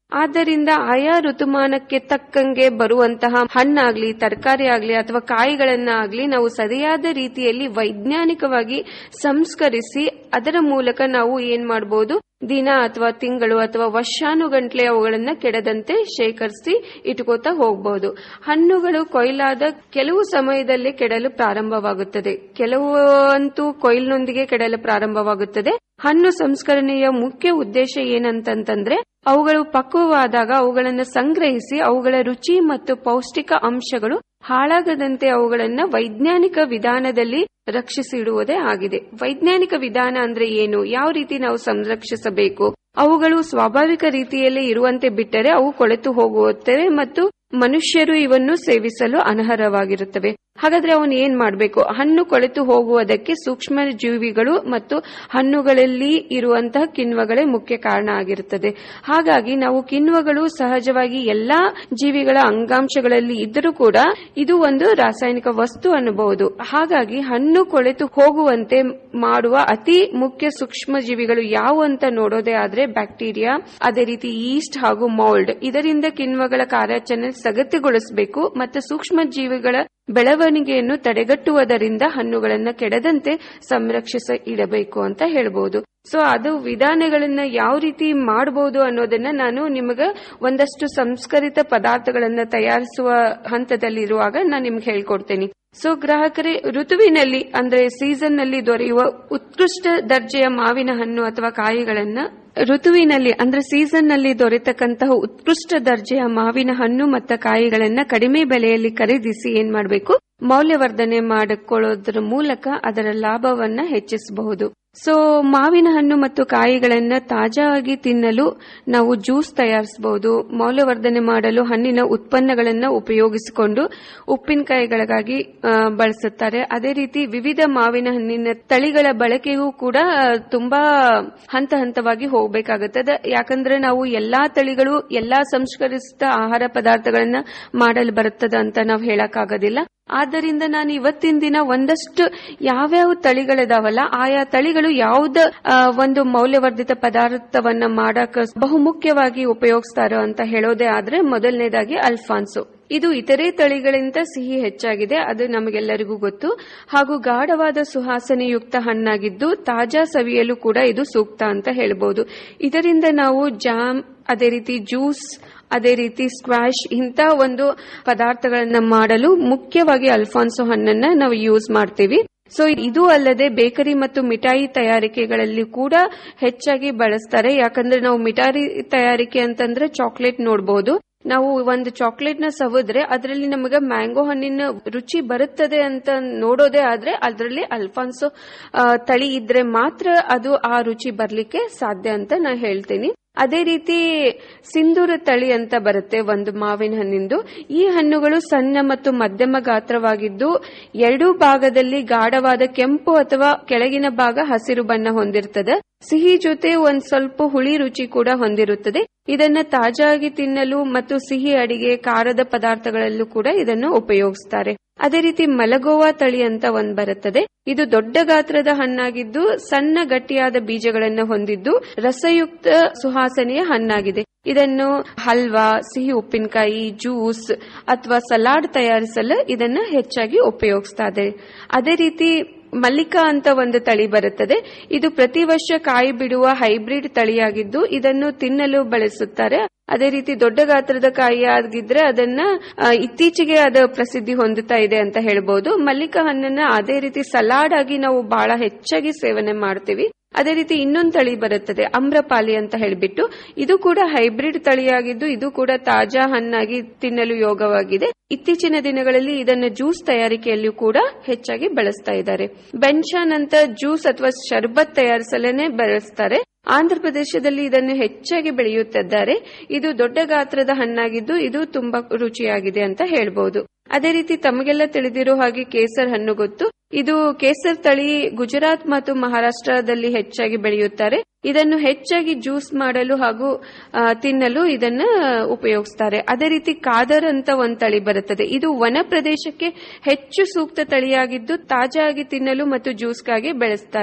ಆದ್ದರಿಂದ ಆಯಾ ಋತುಮಾನಕ್ಕೆ ತಕ್ಕಂಗೆ ಬರುವಂತಹ ಹಣ್ಣಾಗ್ಲಿ ತರಕಾರಿ ಆಗ್ಲಿ ಅಥವಾ ಕಾಯಿಗಳನ್ನ ಆಗ್ಲಿ ನಾವು ಸರಿಯಾದ ರೀತಿಯಲ್ಲಿ ವೈಜ್ಞಾನಿಕವಾಗಿ ಸಂಸ್ಕರಿಸಿ ಅದರ ಮೂಲಕ ನಾವು ಏನ್ ಮಾಡಬಹುದು ದಿನ ಅಥವಾ ತಿಂಗಳು ಅಥವಾ ವರ್ಷಾನುಗಂಟ್ಲೆ ಅವುಗಳನ್ನ ಕೆಡದಂತೆ ಶೇಖರಿಸಿ ಇಟ್ಕೋತಾ ಹೋಗಬಹುದು ಹಣ್ಣುಗಳು ಕೊಯ್ಲಾದ ಕೆಲವು ಸಮಯದಲ್ಲಿ ಕೆಡಲು ಪ್ರಾರಂಭವಾಗುತ್ತದೆ ಕೆಲವು ಅಂತೂ ಕೊಯ್ಲಿನೊಂದಿಗೆ ಕೆಡಲು ಪ್ರಾರಂಭವಾಗುತ್ತದೆ ಹಣ್ಣು ಸಂಸ್ಕರಣೆಯ ಮುಖ್ಯ ಉದ್ದೇಶ ಏನಂತಂತಂದ್ರೆ ಅವುಗಳು ಪಕ್ವವಾದಾಗ ಅವುಗಳನ್ನು ಸಂಗ್ರಹಿಸಿ ಅವುಗಳ ರುಚಿ ಮತ್ತು ಪೌಷ್ಟಿಕ ಅಂಶಗಳು ಹಾಳಾಗದಂತೆ ಅವುಗಳನ್ನ ವೈಜ್ಞಾನಿಕ ವಿಧಾನದಲ್ಲಿ ರಕ್ಷಿಸಿಡುವುದೇ ಆಗಿದೆ ವೈಜ್ಞಾನಿಕ ವಿಧಾನ ಅಂದ್ರೆ ಏನು ಯಾವ ರೀತಿ ನಾವು ಸಂರಕ್ಷಿಸಬೇಕು ಅವುಗಳು ಸ್ವಾಭಾವಿಕ ರೀತಿಯಲ್ಲಿ ಇರುವಂತೆ ಬಿಟ್ಟರೆ ಅವು ಕೊಳೆತು ಹೋಗುತ್ತವೆ ಮತ್ತು ಮನುಷ್ಯರು ಇವನ್ನು ಸೇವಿಸಲು ಅನರ್ಹವಾಗಿರುತ್ತವೆ ಹಾಗಾದ್ರೆ ಅವನು ಏನ್ ಮಾಡಬೇಕು ಹಣ್ಣು ಕೊಳೆತು ಹೋಗುವುದಕ್ಕೆ ಸೂಕ್ಷ್ಮ ಜೀವಿಗಳು ಮತ್ತು ಹಣ್ಣುಗಳಲ್ಲಿ ಇರುವಂತಹ ಕಿಣ್ವಗಳೇ ಮುಖ್ಯ ಕಾರಣ ಆಗಿರುತ್ತದೆ ಹಾಗಾಗಿ ನಾವು ಕಿಣ್ವಗಳು ಸಹಜವಾಗಿ ಎಲ್ಲಾ ಜೀವಿಗಳ ಅಂಗಾಂಶಗಳಲ್ಲಿ ಇದ್ದರೂ ಕೂಡ ಇದು ಒಂದು ರಾಸಾಯನಿಕ ವಸ್ತು ಅನ್ನಬಹುದು ಹಾಗಾಗಿ ಹಣ್ಣು ಕೊಳೆತು ಹೋಗುವಂತೆ ಮಾಡುವ ಅತಿ ಮುಖ್ಯ ಸೂಕ್ಷ್ಮ ಜೀವಿಗಳು ಯಾವುವು ಅಂತ ನೋಡೋದೇ ಆದ್ರೆ ಬ್ಯಾಕ್ಟೀರಿಯಾ ಅದೇ ರೀತಿ ಈಸ್ಟ್ ಹಾಗೂ ಮೌಲ್ಡ್ ಇದರಿಂದ ಕಿಣ್ವಗಳ ಕಾರ್ಯಾಚರಣೆ ಸಗತಿಗೊಳಿಸಬೇಕು ಮತ್ತು ಸೂಕ್ಷ್ಮ ಜೀವಿಗಳ ಬೆಳವಣಿಗೆಯನ್ನು ತಡೆಗಟ್ಟುವುದರಿಂದ ಹಣ್ಣುಗಳನ್ನ ಕೆಡದಂತೆ ಸಂರಕ್ಷಿಸ ಇಡಬೇಕು ಅಂತ ಹೇಳ್ಬೋದು ಸೊ ಅದು ವಿಧಾನಗಳನ್ನ ಯಾವ ರೀತಿ ಮಾಡಬಹುದು ಅನ್ನೋದನ್ನ ನಾನು ನಿಮಗ ಒಂದಷ್ಟು ಸಂಸ್ಕರಿತ ಪದಾರ್ಥಗಳನ್ನ ತಯಾರಿಸುವ ಹಂತದಲ್ಲಿರುವಾಗ ನಾನು ನಿಮ್ಗೆ ಹೇಳ್ಕೊಡ್ತೇನೆ ಸೊ ಗ್ರಾಹಕರೇ ಋತುವಿನಲ್ಲಿ ಅಂದ್ರೆ ಸೀಸನ್ ನಲ್ಲಿ ದೊರೆಯುವ ಉತ್ಕೃಷ್ಟ ದರ್ಜೆಯ ಮಾವಿನ ಹಣ್ಣು ಅಥವಾ ಕಾಯಿಗಳನ್ನ ಋತುವಿನಲ್ಲಿ ಅಂದ್ರೆ ಸೀಸನ್ ನಲ್ಲಿ ದೊರೆತಕ್ಕಂತಹ ಉತ್ಕೃಷ್ಟ ದರ್ಜೆಯ ಮಾವಿನ ಹಣ್ಣು ಮತ್ತು ಕಾಯಿಗಳನ್ನ ಕಡಿಮೆ ಬೆಲೆಯಲ್ಲಿ ಖರೀದಿಸಿ ಏನ್ ಮಾಡಬೇಕು ಮೌಲ್ಯವರ್ಧನೆ ಮಾಡಿಕೊಳ್ಳೋದ್ರ ಮೂಲಕ ಅದರ ಲಾಭವನ್ನ ಹೆಚ್ಚಿಸಬಹುದು ಸೊ ಮಾವಿನ ಹಣ್ಣು ಮತ್ತು ಕಾಯಿಗಳನ್ನ ತಾಜಾಗಿ ತಿನ್ನಲು ನಾವು ಜ್ಯೂಸ್ ತಯಾರಿಸಬಹುದು ಮೌಲ್ಯವರ್ಧನೆ ಮಾಡಲು ಹಣ್ಣಿನ ಉತ್ಪನ್ನಗಳನ್ನ ಉಪಯೋಗಿಸಿಕೊಂಡು ಉಪ್ಪಿನಕಾಯಿಗಳಿಗಾಗಿ ಆ, ಬಳಸುತ್ತಾರೆ ಅದೇ ರೀತಿ ವಿವಿಧ ಮಾವಿನ ಹಣ್ಣಿನ ತಳಿಗಳ ಬಳಕೆಯೂ ಕೂಡ ಆ, ತುಂಬಾ ಹಂತ ಹಂತವಾಗಿ ಹೋಗಬೇಕಾಗುತ್ತದೆ ಯಾಕಂದ್ರೆ ನಾವು ಎಲ್ಲಾ ತಳಿಗಳು ಎಲ್ಲಾ ಸಂಸ್ಕರಿಸಿದ ಆಹಾರ ಪದಾರ್ಥಗಳನ್ನ ಮಾಡಲು ಬರುತ್ತದೆ ಅಂತ ನಾವು ಹೇಳಕ್ಕಾಗೋದಿಲ್ಲ ಆದ್ದರಿಂದ ನಾನು ಇವತ್ತಿನ ದಿನ ಒಂದಷ್ಟು ಯಾವ್ಯಾವ ತಳಿಗಳಿದಾವಲ್ಲ ಆಯಾ ತಳಿಗಳು ಯಾವ್ದ ಆ, ಒಂದು ಮೌಲ್ಯವರ್ಧಿತ ಪದಾರ್ಥವನ್ನ ಮಾಡಕ ಬಹುಮುಖ್ಯವಾಗಿ ಉಪಯೋಗಿಸ್ತಾರೋ ಅಂತ ಹೇಳೋದೇ ಆದ್ರೆ ಮೊದಲನೇದಾಗಿ ಅಲ್ಫಾನ್ಸೋ ಇದು ಇತರೆ ತಳಿಗಳಿಂದ ಸಿಹಿ ಹೆಚ್ಚಾಗಿದೆ ಅದು ನಮಗೆಲ್ಲರಿಗೂ ಗೊತ್ತು ಹಾಗೂ ಗಾಢವಾದ ಸುವಾಸನೆಯುಕ್ತ ಹಣ್ಣಾಗಿದ್ದು ತಾಜಾ ಸವಿಯಲು ಕೂಡ ಇದು ಸೂಕ್ತ ಅಂತ ಹೇಳ್ಬೋದು ಇದರಿಂದ ನಾವು ಜಾಮ್ ಅದೇ ರೀತಿ ಜ್ಯೂಸ್ ಅದೇ ರೀತಿ ಸ್ಕ್ವಾಶ್ ಇಂಥ ಒಂದು ಪದಾರ್ಥಗಳನ್ನ ಮಾಡಲು ಮುಖ್ಯವಾಗಿ ಅಲ್ಫಾನ್ಸೋ ಹಣ್ಣನ್ನ ನಾವು ಯೂಸ್ ಮಾಡ್ತೀವಿ ಸೊ ಇದು ಅಲ್ಲದೆ ಬೇಕರಿ ಮತ್ತು ಮಿಠಾಯಿ ತಯಾರಿಕೆಗಳಲ್ಲಿ ಕೂಡ ಹೆಚ್ಚಾಗಿ ಬಳಸ್ತಾರೆ ಯಾಕಂದ್ರೆ ನಾವು ಮಿಠಾಯಿ ತಯಾರಿಕೆ ಅಂತಂದ್ರೆ ಚಾಕ್ಲೇಟ್ ನೋಡಬಹುದು ನಾವು ಒಂದು ಚಾಕ್ಲೇಟ್ ನ ಸವಿದ್ರೆ ಅದರಲ್ಲಿ ನಮಗೆ ಮ್ಯಾಂಗೋ ಹಣ್ಣಿನ ರುಚಿ ಬರುತ್ತದೆ ಅಂತ ನೋಡೋದೇ ಆದ್ರೆ ಅದರಲ್ಲಿ ಅಲ್ಫಾನ್ಸೋ ಆ, ತಳಿ ಇದ್ರೆ ಮಾತ್ರ ಅದು ಆ ರುಚಿ ಬರ್ಲಿಕ್ಕೆ ಸಾಧ್ಯ ಅಂತ ನಾ ಹೇಳ್ತೀನಿ ಅದೇ ರೀತಿ ಸಿಂಧೂರ ತಳಿ ಅಂತ ಬರುತ್ತೆ ಒಂದು ಮಾವಿನ ಹಣ್ಣಿಂದು ಈ ಹಣ್ಣುಗಳು ಸಣ್ಣ ಮತ್ತು ಮಧ್ಯಮ ಗಾತ್ರವಾಗಿದ್ದು ಎರಡೂ ಭಾಗದಲ್ಲಿ ಗಾಢವಾದ ಕೆಂಪು ಅಥವಾ ಕೆಳಗಿನ ಭಾಗ ಹಸಿರು ಬಣ್ಣ ಹೊಂದಿರುತ್ತದೆ ಸಿಹಿ ಜೊತೆ ಒಂದ್ ಸ್ವಲ್ಪ ಹುಳಿ ರುಚಿ ಕೂಡ ಹೊಂದಿರುತ್ತದೆ ಇದನ್ನ ತಾಜಾಗಿ ತಿನ್ನಲು ಮತ್ತು ಸಿಹಿ ಅಡಿಗೆ ಖಾರದ ಪದಾರ್ಥಗಳಲ್ಲೂ ಕೂಡ ಇದನ್ನು ಉಪಯೋಗಿಸ್ತಾರೆ ಅದೇ ರೀತಿ ಮಲಗೋವಾ ತಳಿ ಅಂತ ಒಂದ್ ಬರುತ್ತದೆ ಇದು ದೊಡ್ಡ ಗಾತ್ರದ ಹಣ್ಣಾಗಿದ್ದು ಸಣ್ಣ ಗಟ್ಟಿಯಾದ ಬೀಜಗಳನ್ನು ಹೊಂದಿದ್ದು ರಸಯುಕ್ತ ಸುವಾಸನೆಯ ಹಣ್ಣಾಗಿದೆ ಇದನ್ನು ಹಲ್ವಾ ಸಿಹಿ ಉಪ್ಪಿನಕಾಯಿ ಜ್ಯೂಸ್ ಅಥವಾ ಸಲಾಡ್ ತಯಾರಿಸಲು ಇದನ್ನ ಹೆಚ್ಚಾಗಿ ಉಪಯೋಗಿಸ್ತಾರೆ ಅದೇ ರೀತಿ ಮಲ್ಲಿಕಾ ಅಂತ ಒಂದು ತಳಿ ಬರುತ್ತದೆ ಇದು ಪ್ರತಿ ವರ್ಷ ಕಾಯಿ ಬಿಡುವ ಹೈಬ್ರಿಡ್ ತಳಿಯಾಗಿದ್ದು ಇದನ್ನು ತಿನ್ನಲು ಬಳಸುತ್ತಾರೆ ಅದೇ ರೀತಿ ದೊಡ್ಡ ಗಾತ್ರದ ಕಾಯಿ ಆಗಿದ್ರೆ ಅದನ್ನ ಆ, ಇತ್ತೀಚೆಗೆ ಅದು ಪ್ರಸಿದ್ಧಿ ಹೊಂದುತ್ತಾ ಇದೆ ಅಂತ ಹೇಳ್ಬೋದು ಮಲ್ಲಿಕಾ ಹಣ್ಣನ್ನ ಅದೇ ರೀತಿ ಸಲಾಡ್ ಆಗಿ ನಾವು ಬಹಳ ಹೆಚ್ಚಾಗಿ ಸೇವನೆ ಮಾಡ್ತೀವಿ ಅದೇ ರೀತಿ ಇನ್ನೊಂದು ತಳಿ ಬರುತ್ತದೆ ಅಮ್ರಪಾಲಿ ಅಂತ ಹೇಳಿಬಿಟ್ಟು ಇದು ಕೂಡ ಹೈಬ್ರಿಡ್ ತಳಿಯಾಗಿದ್ದು ಇದು ಕೂಡ ತಾಜಾ ಹಣ್ಣಾಗಿ ತಿನ್ನಲು ಯೋಗವಾಗಿದೆ ಇತ್ತೀಚಿನ ದಿನಗಳಲ್ಲಿ ಇದನ್ನು ಜ್ಯೂಸ್ ತಯಾರಿಕೆಯಲ್ಲಿಯೂ ಕೂಡ ಹೆಚ್ಚಾಗಿ ಬಳಸ್ತಾ ಇದ್ದಾರೆ ಬೆನ್ಶಾನ್ ಅಂತ ಜ್ಯೂಸ್ ಅಥವಾ ಶರ್ಬತ್ ತಯಾರಿಸಲೇನೆ ಬಳಸ್ತಾರೆ ಆಂಧ್ರ ಪ್ರದೇಶದಲ್ಲಿ ಇದನ್ನು ಹೆಚ್ಚಾಗಿ ಬೆಳೆಯುತ್ತಿದ್ದಾರೆ ಇದು ದೊಡ್ಡ ಗಾತ್ರದ ಹಣ್ಣಾಗಿದ್ದು ಇದು ತುಂಬಾ ರುಚಿಯಾಗಿದೆ ಅಂತ ಹೇಳ್ಬಹುದು ಅದೇ ರೀತಿ ತಮಗೆಲ್ಲ ತಿಳಿದಿರೋ ಹಾಗೆ ಕೇಸರ್ ಹಣ್ಣು ಗೊತ್ತು ಇದು ಕೇಸರ್ ತಳಿ ಗುಜರಾತ್ ಮತ್ತು ಮಹಾರಾಷ್ಟ್ರದಲ್ಲಿ ಹೆಚ್ಚಾಗಿ ಬೆಳೆಯುತ್ತಾರೆ ಇದನ್ನು ಹೆಚ್ಚಾಗಿ ಜ್ಯೂಸ್ ಮಾಡಲು ಹಾಗೂ ಆ, ತಿನ್ನಲು ಇದನ್ನ ಉಪಯೋಗಿಸ್ತಾರೆ ಅದೇ ರೀತಿ ಕಾದರ್ ಅಂತ ಒಂದು ತಳಿ ಬರುತ್ತದೆ ಇದು ವನ ಪ್ರದೇಶಕ್ಕೆ ಹೆಚ್ಚು ಸೂಕ್ತ ತಳಿಯಾಗಿದ್ದು ತಾಜಾಗಿ ತಿನ್ನಲು ಮತ್ತು ಜ್ಯೂಸ್ಗಾಗಿ ಬೆಳೆಸ್ತಾರೆ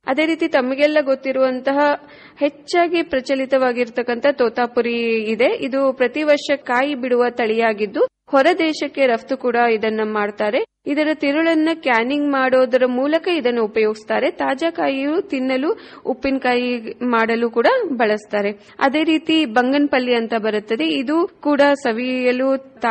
ಅದೇ ರೀತಿ ತಮಗೆಲ್ಲ ಗೊತ್ತಿರುವಂತಹ ಹೆಚ್ಚಾಗಿ ಪ್ರಚಲಿತವಾಗಿರ್ತಕ್ಕಂಥ ತೋತಾಪುರಿ ಇದೆ ಇದು ಪ್ರತಿ ವರ್ಷ ಕಾಯಿ ಬಿಡುವ ತಳಿಯಾಗಿದ್ದು ಹೊರ ದೇಶಕ್ಕೆ ರಫ್ತು ಕೂಡ ಇದನ್ನ ಮಾಡ್ತಾರೆ ಇದರ ತಿರುಳನ್ನ ಕ್ಯಾನಿಂಗ್ ಮಾಡೋದರ ಮೂಲಕ ಇದನ್ನು ಉಪಯೋಗಿಸ್ತಾರೆ ತಾಜಾ ಕಾಯಿಯು ತಿನ್ನಲು ಉಪ್ಪಿನಕಾಯಿ ಮಾಡಲು ಕೂಡ ಬಳಸ್ತಾರೆ ಅದೇ ರೀತಿ ಬಂಗನ್ಪಲ್ಲಿ ಅಂತ ಬರುತ್ತದೆ ಇದು ಕೂಡ ಸವಿಯಲು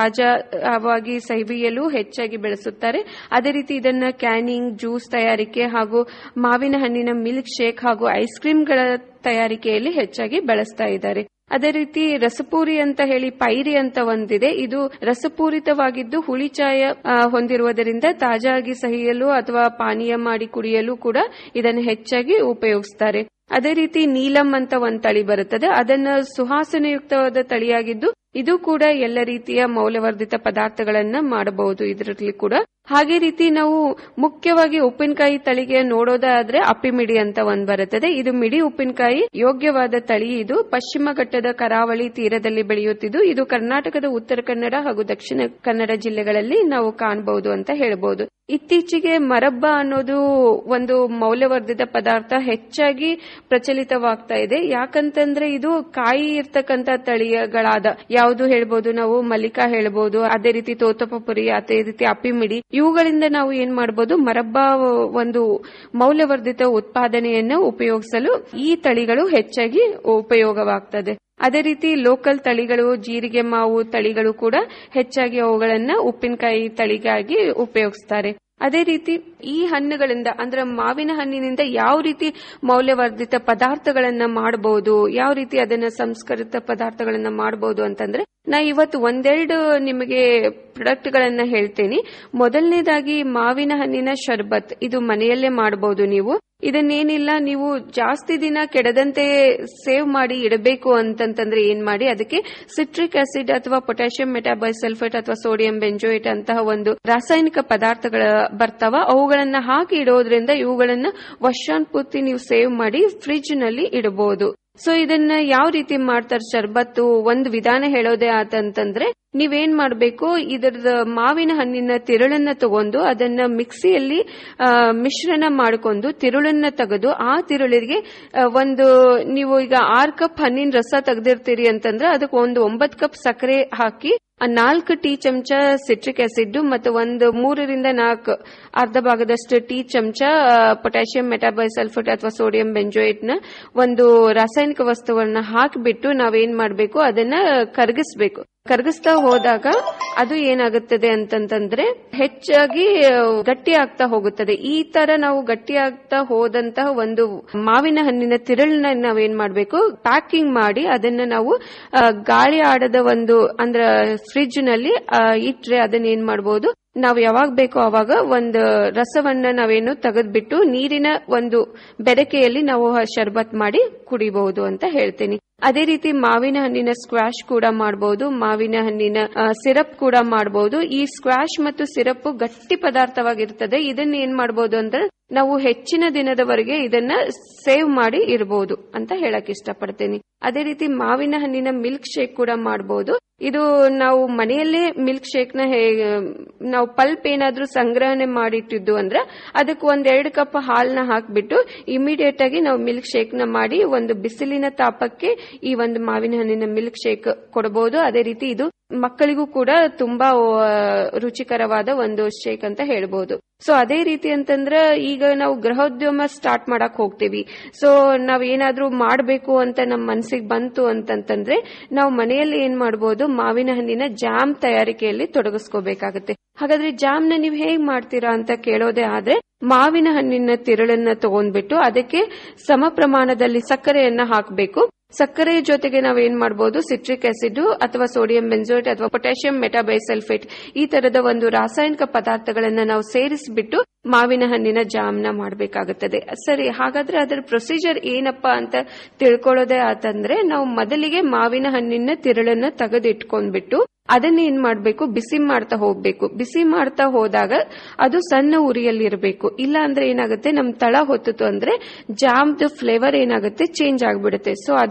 ತಾಜಾವಾಗಿ ಸವಿಯಲು ಹೆಚ್ಚಾಗಿ ಬೆಳೆಸುತ್ತಾರೆ ಅದೇ ರೀತಿ ಇದನ್ನ ಕ್ಯಾನಿಂಗ್ ಜ್ಯೂಸ್ ತಯಾರಿಕೆ ಹಾಗೂ ಮಾವಿನ ಹಣ್ಣಿನ ಮಿಲ್ಕ್ ಶೇಕ್ ಹಾಗೂ ಐಸ್ ಕ್ರೀಮ್ಗಳ ತಯಾರಿಕೆಯಲ್ಲಿ ಹೆಚ್ಚಾಗಿ ಬಳಸ್ತಾ ಇದ್ದಾರೆ ಅದೇ ರೀತಿ ರಸಪೂರಿ ಅಂತ ಹೇಳಿ ಪೈರಿ ಅಂತ ಒಂದಿದೆ ಇದು ರಸಪೂರಿತವಾಗಿದ್ದು ಹುಳಿಚಾಯ ಆ, ಹೊಂದಿರುವುದರಿಂದ ತಾಜಾಗಿ ಸಹಿಯಲು ಅಥವಾ ಪಾನೀಯ ಮಾಡಿ ಕುಡಿಯಲು ಕೂಡ ಇದನ್ನು ಹೆಚ್ಚಾಗಿ ಉಪಯೋಗಿಸ್ತಾರೆ ಅದೇ ರೀತಿ ನೀಲಂ ಅಂತ ಒಂದ್ ತಳಿ ಬರುತ್ತದೆ ಅದನ್ನ ಸುವಾಸನೆಯುಕ್ತವಾದ ತಳಿಯಾಗಿದ್ದು ಇದು ಕೂಡ ಎಲ್ಲ ರೀತಿಯ ಮೌಲ್ಯವರ್ಧಿತ ಪದಾರ್ಥಗಳನ್ನ ಮಾಡಬಹುದು ಇದರಲ್ಲಿ ಕೂಡ ಹಾಗೆ ರೀತಿ ನಾವು ಮುಖ್ಯವಾಗಿ ಉಪ್ಪಿನಕಾಯಿ ತಳಿಗೆ ನೋಡೋದಾದ್ರೆ ಅಪ್ಪಿಮಿಡಿ ಅಂತ ಒಂದ್ ಬರುತ್ತದೆ ಇದು ಮಿಡಿ ಉಪ್ಪಿನಕಾಯಿ ಯೋಗ್ಯವಾದ ತಳಿ ಇದು ಪಶ್ಚಿಮ ಘಟ್ಟದ ಕರಾವಳಿ ತೀರದಲ್ಲಿ ಬೆಳೆಯುತ್ತಿದ್ದು ಇದು ಕರ್ನಾಟಕದ ಉತ್ತರ ಕನ್ನಡ ಹಾಗೂ ದಕ್ಷಿಣ ಕನ್ನಡ ಜಿಲ್ಲೆಗಳಲ್ಲಿ ನಾವು ಕಾಣಬಹುದು ಅಂತ ಹೇಳಬಹುದು ಇತ್ತೀಚೆಗೆ ಮರಬ್ಬ ಅನ್ನೋದು ಒಂದು ಮೌಲ್ಯವರ್ಧಿತ ಪದಾರ್ಥ ಹೆಚ್ಚಾಗಿ ಪ್ರಚಲಿತವಾಗ್ತಾ ಇದೆ ಯಾಕಂತಂದ್ರೆ ಇದು ಕಾಯಿ ಇರ್ತಕ್ಕಂತ ತಳಿಗಳಾದ ಯಾವುದು ಹೇಳ್ಬೋದು ನಾವು ಮಲ್ಲಿಕಾ ಹೇಳ್ಬೋದು ಅದೇ ರೀತಿ ತೋತಪಪುರಿ ಅದೇ ರೀತಿ ಅಪ್ಪಿಮಿಡಿ ಇವುಗಳಿಂದ ನಾವು ಏನ್ ಮಾಡಬಹುದು ಮರಬ್ಬ ಒಂದು ಮೌಲ್ಯವರ್ಧಿತ ಉತ್ಪಾದನೆಯನ್ನು ಉಪಯೋಗಿಸಲು ಈ ತಳಿಗಳು ಹೆಚ್ಚಾಗಿ ಉಪಯೋಗವಾಗ್ತದೆ ಅದೇ ರೀತಿ ಲೋಕಲ್ ತಳಿಗಳು ಜೀರಿಗೆ ಮಾವು ತಳಿಗಳು ಕೂಡ ಹೆಚ್ಚಾಗಿ ಅವುಗಳನ್ನ ಉಪ್ಪಿನಕಾಯಿ ತಳಿಗಾಗಿ ಉಪಯೋಗಿಸ್ತಾರೆ ಅದೇ ರೀತಿ ಈ ಹಣ್ಣುಗಳಿಂದ ಅಂದ್ರೆ ಮಾವಿನ ಹಣ್ಣಿನಿಂದ ಯಾವ ರೀತಿ ಮೌಲ್ಯವರ್ಧಿತ ಪದಾರ್ಥಗಳನ್ನ ಮಾಡಬಹುದು ಯಾವ ರೀತಿ ಅದನ್ನ ಸಂಸ್ಕರಿತ ಪದಾರ್ಥಗಳನ್ನ ಮಾಡಬಹುದು ಅಂತಂದ್ರೆ ನಾ ಇವತ್ತು ಒಂದೆರಡು ನಿಮಗೆ ಪ್ರಾಡಕ್ಟ್ ಗಳನ್ನ ಹೇಳ್ತೇನೆ ಮೊದಲನೇದಾಗಿ ಮಾವಿನ ಹಣ್ಣಿನ ಶರ್ಬತ್ ಇದು ಮನೆಯಲ್ಲೇ ಮಾಡಬಹುದು ನೀವು ಇದನ್ನೇನಿಲ್ಲ ನೀವು ಜಾಸ್ತಿ ದಿನ ಕೆಡದಂತೆ ಸೇವ್ ಮಾಡಿ ಇಡಬೇಕು ಅಂತಂತಂದ್ರೆ ಏನ್ ಮಾಡಿ ಅದಕ್ಕೆ ಸಿಟ್ರಿಕ್ ಆಸಿಡ್ ಅಥವಾ ಪೊಟ್ಯಾಷಿಯಂ ಮೆಟಾಬೈಸಲ್ಫೇಟ್ ಅಥವಾ ಸೋಡಿಯಂ ಬೆಂಜೋಯೇಟ್ ಅಂತಹ ಒಂದು ರಾಸಾಯನಿಕ ಪದಾರ್ಥಗಳ ಬರ್ತಾವ ಅವುಗಳನ್ನ ಹಾಕಿ ಇಡೋದ್ರಿಂದ ಇವುಗಳನ್ನ ವರ್ಷಾನ್ಪೂರ್ತಿ ನೀವು ಸೇವ್ ಮಾಡಿ ಫ್ರಿಡ್ಜ್ ನಲ್ಲಿ ಇಡಬಹುದು ಸೊ ಇದನ್ನ ಯಾವ ರೀತಿ ಮಾಡ್ತಾರೆ ಶರ್ಬತ್ತು ಒಂದು ವಿಧಾನ ಹೇಳೋದೇ ಆತಂತಂದ್ರೆ ನೀವೇನ್ ಮಾಡಬೇಕು ಇದರ ಮಾವಿನ ಹಣ್ಣಿನ ತಿರುಳನ್ನ ತಗೊಂಡು ಅದನ್ನ ಮಿಕ್ಸಿಯಲ್ಲಿ ಆ, ಮಿಶ್ರಣ ಮಾಡಿಕೊಂಡು ತಿರುಳನ್ನ ತೆಗೆದು ಆ ತಿರುಳಿಗೆ ಆ, ಒಂದು ನೀವು ಈಗ ಆರ್ ಕಪ್ ಹಣ್ಣಿನ ರಸ ತೆಗೆದಿರ್ತೀರಿ ಅಂತಂದ್ರೆ ಅದಕ್ಕೆ ಒಂದು ಒಂಬತ್ತು ಕಪ್ ಸಕ್ಕರೆ ಹಾಕಿ ಆ ನಾಲ್ಕು ಟೀ ಚಮಚ ಸಿಟ್ರಿಕ್ ಆಸಿಡ್ ಮತ್ತು ಒಂದು ಮೂರರಿಂದ ನಾಲ್ಕು ಅರ್ಧ ಭಾಗದಷ್ಟು ಟೀ ಚಮಚ ಪೊಟ್ಯಾಷಿಯಂ ಮೆಟಾಬೈಸಲ್ಫೇಟ್ ಅಥವಾ ಸೋಡಿಯಂ ಬೆಂಜೋಯೇಟ್ ನ ಒಂದು ರಾಸಾಯನಿಕ ವಸ್ತುವನ್ನ ಹಾಕಿಬಿಟ್ಟು ನಾವೇನ್ ಮಾಡಬೇಕು ಅದನ್ನ ಕರಗಿಸ್ಬೇಕು ಕರಗಿಸ್ತಾ ಹೋದಾಗ ಅದು ಏನಾಗುತ್ತದೆ ಅಂತಂತಂದ್ರೆ ಹೆಚ್ಚಾಗಿ ಆ, ಗಟ್ಟಿ ಆಗ್ತಾ ಹೋಗುತ್ತದೆ ಈ ತರ ನಾವು ಗಟ್ಟಿ ಆಗ್ತಾ ಹೋದಂತಹ ಒಂದು ಮಾವಿನ ಹಣ್ಣಿನ ತಿರುಳನ್ನ ನಾವೇನ್ ಮಾಡಬೇಕು ಪ್ಯಾಕಿಂಗ್ ಮಾಡಿ ಅದನ್ನ ನಾವು ಆ, ಗಾಳಿ ಆಡದ ಒಂದು ಅಂದ್ರ ಫ್ರಿಡ್ಜ್ ನಲ್ಲಿ ಆ, ಇಟ್ರೆ ಅದನ್ನ ಏನ್ ಮಾಡಬಹುದು ನಾವು ಯಾವಾಗ ಬೇಕೋ ಅವಾಗ ಒಂದು ರಸವನ್ನ ನಾವೇನು ತೆಗೆದ್ಬಿಟ್ಟು ನೀರಿನ ಒಂದು ಬೆರಕೆಯಲ್ಲಿ ನಾವು ಆ ಶರ್ಬತ್ ಮಾಡಿ ಕುಡಿಬಹುದು ಅಂತ ಹೇಳ್ತೀನಿ ಅದೇ ರೀತಿ ಮಾವಿನ ಹಣ್ಣಿನ ಸ್ಕ್ವಾಶ್ ಕೂಡ ಮಾಡಬಹುದು ಮಾವಿನ ಹಣ್ಣಿನ ಸಿರಪ್ ಕೂಡ ಮಾಡಬಹುದು ಈ ಸ್ಕ್ವಾಶ್ ಮತ್ತು ಸಿರಪ್ ಗಟ್ಟಿ ಪದಾರ್ಥವಾಗಿರ್ತದೆ ಇದನ್ನ ಏನ್ ಮಾಡಬಹುದು ಅಂದ್ರೆ ನಾವು ಹೆಚ್ಚಿನ ದಿನದವರೆಗೆ ಇದನ್ನ ಸೇವ್ ಮಾಡಿ ಇರಬಹುದು ಅಂತ ಹೇಳಕ್ ಇಷ್ಟಪಡ್ತೀನಿ ಅದೇ ರೀತಿ ಮಾವಿನ ಹಣ್ಣಿನ ಮಿಲ್ಕ್ ಶೇಕ್ ಕೂಡ ಮಾಡಬಹುದು ಇದು ನಾವು ಮನೆಯಲ್ಲೇ ಮಿಲ್ಕ್ ಶೇಕ್ ನ ಹೇಗೆ ನಾವು ಪಲ್ಪ್ ಏನಾದ್ರೂ ಸಂಗ್ರಹಣೆ ಮಾಡಿಟ್ಟಿದ್ದು ಅಂದ್ರೆ ಅದಕ್ಕೆ ಒಂದ್ ಎರಡು ಕಪ್ ಹಾಲ್ನ ಹಾಕ್ಬಿಟ್ಟು ಇಮಿಡಿಯೇಟ್ ಆಗಿ ನಾವು ಮಿಲ್ಕ್ ಶೇಕ್ ನ ಮಾಡಿ ಒಂದು ಬಿಸಿಲಿನ ತಾಪಕ್ಕೆ ಈ ಒಂದು ಮಾವಿನ ಹಣ್ಣಿನ ಮಿಲ್ಕ್ ಶೇಕ್ ಕೊಡಬಹುದು ಅದೇ ರೀತಿ ಇದು ಮಕ್ಕಳಿಗೂ ಕೂಡ ತುಂಬಾ ಆ, ರುಚಿಕರವಾದ ಒಂದು ಶೇಕ್ ಅಂತ ಹೇಳ್ಬಹುದು ಸೊ ಅದೇ ರೀತಿ ಅಂತಂದ್ರ ಈಗ ನಾವು ಗೃಹೋದ್ಯಮ ಸ್ಟಾರ್ಟ್ ಮಾಡಕ್ ಹೋಗ್ತೀವಿ ಸೊ ನಾವ್ ಏನಾದ್ರೂ ಮಾಡಬೇಕು ಅಂತ ನಮ್ಮ ಮನಸ್ಸಿಗೆ ಬಂತು ಅಂತಂತಂದ್ರೆ ನಾವು ಮನೆಯಲ್ಲಿ ಏನ್ ಮಾಡಬಹುದು ಮಾವಿನ ಹಣ್ಣಿನ ಜಾಮ್ ತಯಾರಿಕೆಯಲ್ಲಿ ತೊಡಗಿಸ್ಕೋಬೇಕಾಗುತ್ತೆ ಹಾಗಾದ್ರೆ ಜಾಮ್ನ ನೀವು ಹೇಗ್ ಮಾಡ್ತೀರಾ ಅಂತ ಕೇಳೋದೇ ಆದ್ರೆ ಮಾವಿನ ಹಣ್ಣಿನ ತಿರುಳನ್ನ ತಗೊಂಡ್ಬಿಟ್ಟು ಅದಕ್ಕೆ ಸಮ ಪ್ರಮಾಣದಲ್ಲಿ ಸಕ್ಕರೆಯನ್ನ ಹಾಕಬೇಕು ಸಕ್ಕರೆ ಜೊತೆಗೆ ನಾವು ಏನ್ ಮಾಡಬಹುದು ಸಿಟ್ರಿಕ್ ಆಸಿಡ್ ಅಥವಾ ಸೋಡಿಯಂ ಬೆಂಜೋಯೇಟ್ ಅಥವಾ ಪೊಟ್ಯಾಷಿಯಂ ಮೆಟಾಬೈಸಲ್ಫೇಟ್ ಈ ತರದ ಒಂದು ರಾಸಾಯನಿಕ ಪದಾರ್ಥಗಳನ್ನ ನಾವು ಸೇರಿಸಿಬಿಟ್ಟು ಮಾವಿನ ಹಣ್ಣಿನ ಜಾಮ್ನ ಮಾಡಬೇಕಾಗುತ್ತದೆ ಸರಿ ಹಾಗಾದ್ರೆ ಅದರ ಪ್ರೊಸೀಜರ್ ಏನಪ್ಪಾ ಅಂತ ತಿಳ್ಕೊಳ್ಳೋದೇ ಆತಂದ್ರೆ ನಾವು ಮೊದಲಿಗೆ ಮಾವಿನ ಹಣ್ಣಿನ ತಿರುಳನ್ನ ತೆಗೆದಿಟ್ಕೊಂಡ್ಬಿಟ್ಟು ಅದನ್ನ ಏನ್ ಮಾಡ್ಬೇಕು ಬಿಸಿ ಮಾಡ್ತಾ ಹೋಗ್ಬೇಕು ಬಿಸಿ ಮಾಡ್ತಾ ಹೋದಾಗ ಅದು ಸಣ್ಣ ಉರಿಯಲ್ಲಿ ಇರಬೇಕು ಇಲ್ಲ ಅಂದ್ರೆ ಏನಾಗುತ್ತೆ ನಮ್ ತಳ ಹೊತ್ತಿತು ಅಂದ್ರೆ ಜಾಮ್ದ ಫ್ಲೇವರ್ ಏನಾಗುತ್ತೆ ಚೇಂಜ್ ಆಗ್ಬಿಡುತ್ತೆ ಸೊ ಅದಕ್ಕೆ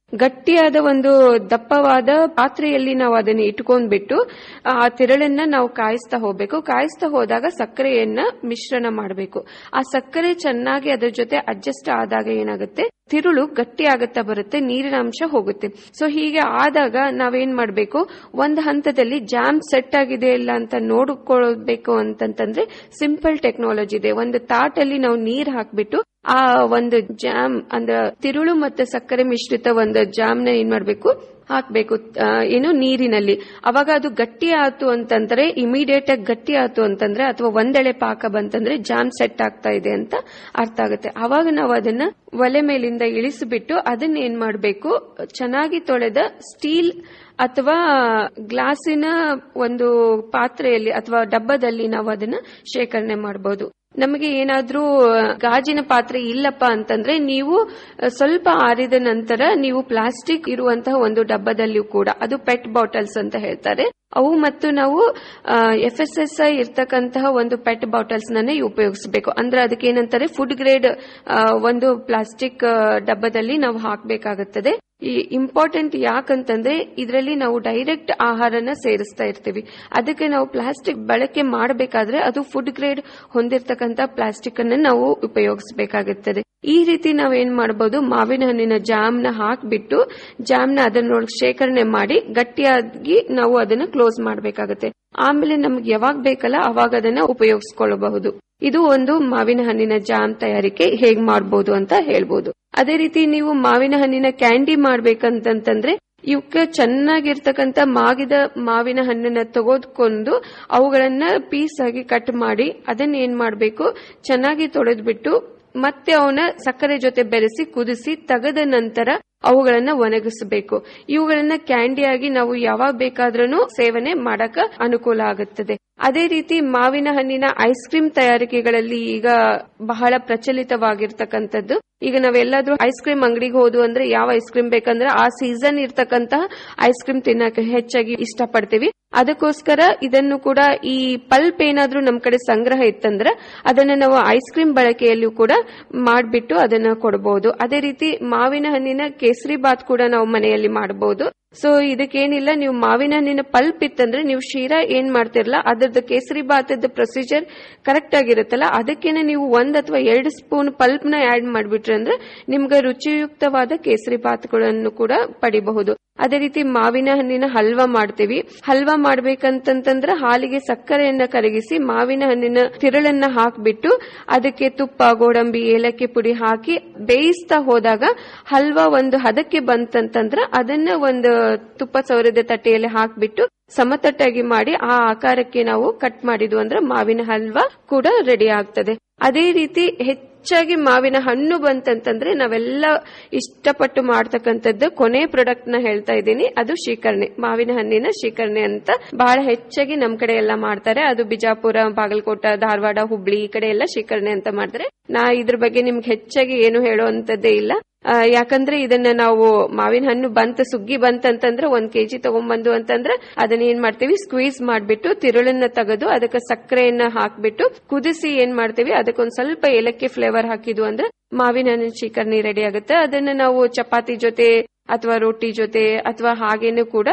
ಗಟ್ಟಿಯಾದ ಒಂದು ದಪ್ಪವಾದ ಪಾತ್ರೆಯಲ್ಲಿ ನಾವು ಅದನ್ನ ಇಟ್ಕೊಂಡ್ಬಿಟ್ಟು ಆ ತಿರಳನ್ನ ನಾವು ಕಾಯಿಸ್ತಾ ಹೋಗ್ಬೇಕು ಕಾಯಿಸ್ತಾ ಹೋದಾಗ ಸಕ್ಕರೆಯನ್ನ ಮಿಶ್ರಣ ಮಾಡಬೇಕು ಆ ಸಕ್ಕರೆ ಚೆನ್ನಾಗಿ ಅದ್ರ ಜೊತೆ ಅಡ್ಜಸ್ಟ್ ಆದಾಗ ಏನಾಗುತ್ತೆ ತಿರುಳು ಗಟ್ಟಿ ಆಗತ್ತಾ ಬರುತ್ತೆ ನೀರಿನ ಅಂಶ ಹೋಗುತ್ತೆ ಸೊ ಹೀಗೆ ಆದಾಗ ನಾವೇನ್ ಮಾಡ್ಬೇಕು ಒಂದು ಹಂತದಲ್ಲಿ ಜಾಮ್ ಸೆಟ್ ಆಗಿದೆ ಇಲ್ಲ ಅಂತ ನೋಡ್ಕೊಳ್ಬೇಕು ಅಂತಂತಂದ್ರೆ ಸಿಂಪಲ್ ಟೆಕ್ನಾಲಜಿ ಇದೆ ಒಂದು ತಾಟಲ್ಲಿ ನಾವು ನೀರ್ ಹಾಕ್ಬಿಟ್ಟು ಆ ಒಂದು ಜಾಮ್ ಅಂದ್ರೆ ತಿರುಳು ಮತ್ತೆ ಸಕ್ಕರೆ ಮಿಶ್ರಿತ ಒಂದು ಜಾಮ್ನ ಏನ್ ಮಾಡ್ಬೇಕು ಹಾಕ್ಬೇಕು ಆ, ಏನು ನೀರಿನಲ್ಲಿ ಅವಾಗ ಅದು ಗಟ್ಟಿ ಆಯ್ತು ಅಂತಂದ್ರೆ ಇಮಿಡಿಯೇಟ್ ಆಗಿ ಗಟ್ಟಿ ಆಯ್ತು ಅಂತಂದ್ರೆ ಅಥವಾ ಒಂದೆಳೆ ಪಾಕ ಬಂತಂದ್ರೆ ಜಾಮ್ ಸೆಟ್ ಆಗ್ತಾ ಇದೆ ಅಂತ ಅರ್ಥ ಆಗುತ್ತೆ ಅವಾಗ ನಾವು ಅದನ್ನ ಒಲೆ ಮೇಲಿಂದ ಇಳಿಸಿಬಿಟ್ಟು ಅದನ್ನ ಏನ್ ಮಾಡಬೇಕು ಚೆನ್ನಾಗಿ ತೊಳೆದ ಸ್ಟೀಲ್ ಅಥವಾ ಗ್ಲಾಸಿನ ಒಂದು ಪಾತ್ರೆಯಲ್ಲಿ ಅಥವಾ ಡಬ್ಬದಲ್ಲಿ ನಾವು ಅದನ್ನ ಶೇಖರಣೆ ಮಾಡಬಹುದು ನಮಗೆ ಏನಾದ್ರೂ ಗಾಜಿನ ಪಾತ್ರೆ ಇಲ್ಲಪ್ಪ ಅಂತಂದ್ರೆ ನೀವು ಸ್ವಲ್ಪ ಆರಿದ ನಂತರ ನೀವು ಪ್ಲಾಸ್ಟಿಕ್ ಇರುವಂತಹ ಒಂದು ಡಬ್ಬದಲ್ಲಿಯೂ ಕೂಡ ಅದು ಪೆಟ್ ಬಾಟಲ್ಸ್ ಅಂತ ಹೇಳ್ತಾರೆ ಅವು ಮತ್ತು ನಾವು ಎಫ್ ಎಸ್ ಎಸ್ ಐ ಇರ್ತಕ್ಕಂತಹ ಒಂದು ಪೆಟ್ ಬಾಟಲ್ಸ್ ನನ್ನೇ ಉಪಯೋಗಿಸಬೇಕು ಅಂದ್ರೆ ಅದಕ್ಕೆ ಏನಂತಾರೆ ಫುಡ್ ಗ್ರೇಡ್ ಒಂದು ಪ್ಲಾಸ್ಟಿಕ್ ಡಬ್ಬದಲ್ಲಿ ನಾವು ಹಾಕಬೇಕಾಗುತ್ತದೆ ಈ ಇಂಪಾರ್ಟೆಂಟ್ ಯಾಕಂತಂದ್ರೆ ಇದರಲ್ಲಿ ನಾವು ಡೈರೆಕ್ಟ್ ಆಹಾರನ ಸೇರಿಸ್ತಾ ಇರ್ತೀವಿ ಅದಕ್ಕೆ ನಾವು ಪ್ಲಾಸ್ಟಿಕ್ ಬಳಕೆ ಮಾಡಬೇಕಾದ್ರೆ ಅದು ಫುಡ್ ಗ್ರೇಡ್ ಹೊಂದಿರತಕ್ಕಂತ ಪ್ಲಾಸ್ಟಿಕ್ ಅನ್ನ ನಾವು ಉಪಯೋಗಿಸಬೇಕಾಗುತ್ತದೆ ಈ ರೀತಿ ನಾವು ಏನ್ ಮಾಡಬಹುದು ಮಾವಿನ ಹಣ್ಣಿನ ಜಾಮ್ನ ಹಾಕ್ಬಿಟ್ಟು ಜಾಮ್ನ ಅದನ್ನೊಳಗೆ ಶೇಖರಣೆ ಮಾಡಿ ಗಟ್ಟಿಯಾಗಿ ನಾವು ಅದನ್ನ ಕ್ಲೋಸ್ ಮಾಡಬೇಕಾಗುತ್ತೆ ಆಮೇಲೆ ನಮ್ಗೆ ಯಾವಾಗ ಬೇಕಲ್ಲ ಅವಾಗ ಅದನ್ನ ಉಪಯೋಗಿಸ್ಕೊಳ್ಳಬಹುದು ಇದು ಒಂದು ಮಾವಿನ ಹಣ್ಣಿನ ಜಾಮ್ ತಯಾರಿಕೆ ಹೇಗ್ ಮಾಡಬಹುದು ಅಂತ ಹೇಳ್ಬೋದು ಅದೇ ರೀತಿ ನೀವು ಮಾವಿನ ಹಣ್ಣಿನ ಕ್ಯಾಂಡಿ ಮಾಡ್ಬೇಕಂತಂತಂದ್ರೆ ಇವಕ್ಕೆ ಚೆನ್ನಾಗಿರ್ತಕ್ಕಂಥ ಮಾಗಿದ ಮಾವಿನ ಹಣ್ಣನ್ನ ತೆಗೆದುಕೊಂಡು ಅವುಗಳನ್ನ ಪೀಸ್ ಆಗಿ ಕಟ್ ಮಾಡಿ ಅದನ್ನ ಏನ್ ಮಾಡಬೇಕು ಚೆನ್ನಾಗಿ ತೊಳೆದ್ಬಿಟ್ಟು ಮತ್ತೆ ಅವನ ಸಕ್ಕರೆ ಜೊತೆ ಬೆರೆಸಿ ಕುದಿಸಿ ತೆಗೆದ ನಂತರ ಅವುಗಳನ್ನ ಒಣಗಿಸಬೇಕು ಇವುಗಳನ್ನ ಕ್ಯಾಂಡಿಯಾಗಿ ನಾವು ಯಾವಾಗ ಬೇಕಾದ್ರೂ ಸೇವನೆ ಮಾಡಕ ಅನುಕೂಲ ಆಗುತ್ತದೆ ಅದೇ ರೀತಿ ಮಾವಿನ ಹಣ್ಣಿನ ಐಸ್ ಕ್ರೀಮ್ ತಯಾರಿಕೆಗಳಲ್ಲಿ ಈಗ ಬಹಳ ಪ್ರಚಲಿತವಾಗಿರ್ತಕ್ಕಂಥದ್ದು ಈಗ ನಾವೆಲ್ಲಾದ್ರೂ ಐಸ್ ಕ್ರೀಮ್ ಅಂಗಡಿಗೆ ಹೋದು ಅಂದ್ರೆ ಯಾವ ಐಸ್ ಕ್ರೀಮ್ ಬೇಕಂದ್ರೆ ಆ ಸೀಸನ್ ಇರ್ತಕ್ಕಂತಹ ಐಸ್ ಕ್ರೀಮ್ ತಿನ್ನಕ್ಕೆ ಹೆಚ್ಚಾಗಿ ಇಷ್ಟಪಡ್ತೀವಿ ಅದಕ್ಕೋಸ್ಕರ ಇದನ್ನು ಕೂಡ ಈ ಪಲ್ಪ್ ಏನಾದ್ರೂ ನಮ್ ಕಡೆ ಸಂಗ್ರಹ ಇತ್ತಂದ್ರೆ ಅದನ್ನ ನಾವು ಐಸ್ ಕ್ರೀಮ್ ಬಳಕೆಯಲ್ಲೂ ಕೂಡ ಮಾಡ್ಬಿಟ್ಟು ಅದನ್ನ ಕೊಡಬಹುದು ಅದೇ ರೀತಿ ಮಾವಿನ ಹಣ್ಣಿನ ಕೇಸರಿ ಬಾತ್ ಕೂಡ ನಾವು ಮನೆಯಲ್ಲಿ ಮಾಡಬಹುದು ಸೊ ಇದಕ್ಕೇನಿಲ್ಲ ನೀವು ಮಾವಿನ ಹಣ್ಣಿನ ಪಲ್ಪ್ ಇತ್ತಂದ್ರೆ ನೀವು ಶೀರಾ ಏನ್ ಮಾಡ್ತಿರಲ್ಲ ಅದ್ರದ್ದು ಕೇಸರಿ ಬಾತದ ಪ್ರೊಸೀಜರ್ ಕರೆಕ್ಟ್ ಆಗಿರುತ್ತಲ್ಲ ಅದಕ್ಕೇನೆ ನೀವು ಒಂದ್ ಅಥವಾ ಎರಡು ಸ್ಪೂನ್ ಪಲ್ಪ್ ನ ಆಡ್ ಮಾಡ್ಬಿಟ್ರೆ ಅಂದ್ರೆ ನಿಮ್ಗೆ ರುಚಿಯುಕ್ತವಾದ ಕೇಸರಿ ಬಾತ್ಗಳನ್ನು ಕೂಡ ಪಡಿಬಹುದು ಅದೇ ರೀತಿ ಮಾವಿನ ಹಣ್ಣಿನ ಹಲ್ವಾ ಮಾಡ್ತೀವಿ ಹಲ್ವಾ ಮಾಡ್ಬೇಕಂತಂತಂದ್ರೆ ಹಾಲಿಗೆ ಸಕ್ಕರೆಯನ್ನ ಕರಗಿಸಿ ಮಾವಿನ ಹಣ್ಣಿನ ತಿರುಳನ್ನ ಹಾಕ್ಬಿಟ್ಟು ಅದಕ್ಕೆ ತುಪ್ಪ ಗೋಡಂಬಿ ಏಲಕ್ಕಿ ಪುಡಿ ಹಾಕಿ ಬೇಯಿಸ್ತಾ ಹೋದಾಗ ಹಲ್ವಾ ಒಂದು ಹದಕ್ಕೆ ಬಂತಂತಂದ್ರೆ ಅದನ್ನ ಒಂದು ತುಪ್ಪ ಸೌರದ ತಟ್ಟೆಯಲ್ಲಿ ಹಾಕ್ಬಿಟ್ಟು ಸಮತಟ್ಟಾಗಿ ಮಾಡಿ ಆ ಆಕಾರಕ್ಕೆ ನಾವು ಕಟ್ ಮಾಡಿದ್ವು ಅಂದ್ರೆ ಮಾವಿನ ಹಲ್ವಾ ಕೂಡ ರೆಡಿ ಆಗ್ತದೆ ಅದೇ ರೀತಿ ಹೆಚ್ಚಾಗಿ ಮಾವಿನ ಹಣ್ಣು ಬಂತಂತಂದ್ರೆ ನಾವೆಲ್ಲ ಇಷ್ಟಪಟ್ಟು ಮಾಡ್ತಕ್ಕಂಥದ್ದು ಕೊನೆ ಪ್ರಾಡಕ್ಟ್ ನ ಹೇಳ್ತಾ ಇದ್ದೀನಿ ಅದು ಶೀಕರಣೆ ಮಾವಿನ ಹಣ್ಣಿನ ಶೀಕರಣೆ ಅಂತ ಬಹಳ ಹೆಚ್ಚಾಗಿ ನಮ್ ಕಡೆ ಎಲ್ಲ ಮಾಡ್ತಾರೆ ಅದು ಬಿಜಾಪುರ ಬಾಗಲಕೋಟ ಧಾರವಾಡ ಹುಬ್ಳಿ ಈ ಕಡೆ ಎಲ್ಲ ಶೀಕರಣೆ ಅಂತ ಮಾಡ್ತಾರೆ ನಾ ಇದ್ರ ಬಗ್ಗೆ ನಿಮ್ಗೆ ಹೆಚ್ಚಾಗಿ ಏನು ಹೇಳುವಂತದ್ದೇ ಇಲ್ಲ ಆ, ಯಾಕಂದ್ರೆ ಇದನ್ನ ನಾವು ಮಾವಿನ ಹಣ್ಣು ಬಂತ ಸುಗ್ಗಿ ಬಂತಂತಂದ್ರೆ ಒಂದ್ ಕೆಜಿ ತಗೊಂಡ್ಬಂದು ಅಂತಂದ್ರೆ ಅದನ್ನ ಏನ್ ಮಾಡ್ತೀವಿ ಸ್ಕ್ವೀಸ್ ಮಾಡ್ಬಿಟ್ಟು ತಿರುಳನ್ನ ತೆಗೆದು ಅದಕ್ಕೆ ಸಕ್ಕರೆಯನ್ನ ಹಾಕ್ಬಿಟ್ಟು ಕುದಿಸಿ ಏನ್ ಮಾಡ್ತೀವಿ ಅದಕ್ಕೊಂದ್ ಸ್ವಲ್ಪ ಏಲಕ್ಕಿ ಫ್ಲೇವರ್ ಹಾಕಿದ್ವು ಅಂದ್ರೆ ಮಾವಿನ ಹಣ್ಣಿನ ಶೀಕರಣೆ ರೆಡಿ ಆಗುತ್ತೆ ಅದನ್ನ ನಾವು ಚಪಾತಿ ಜೊತೆ ಅಥವಾ ರೊಟ್ಟಿ ಜೊತೆ ಅಥವಾ ಹಾಗೇನು ಕೂಡ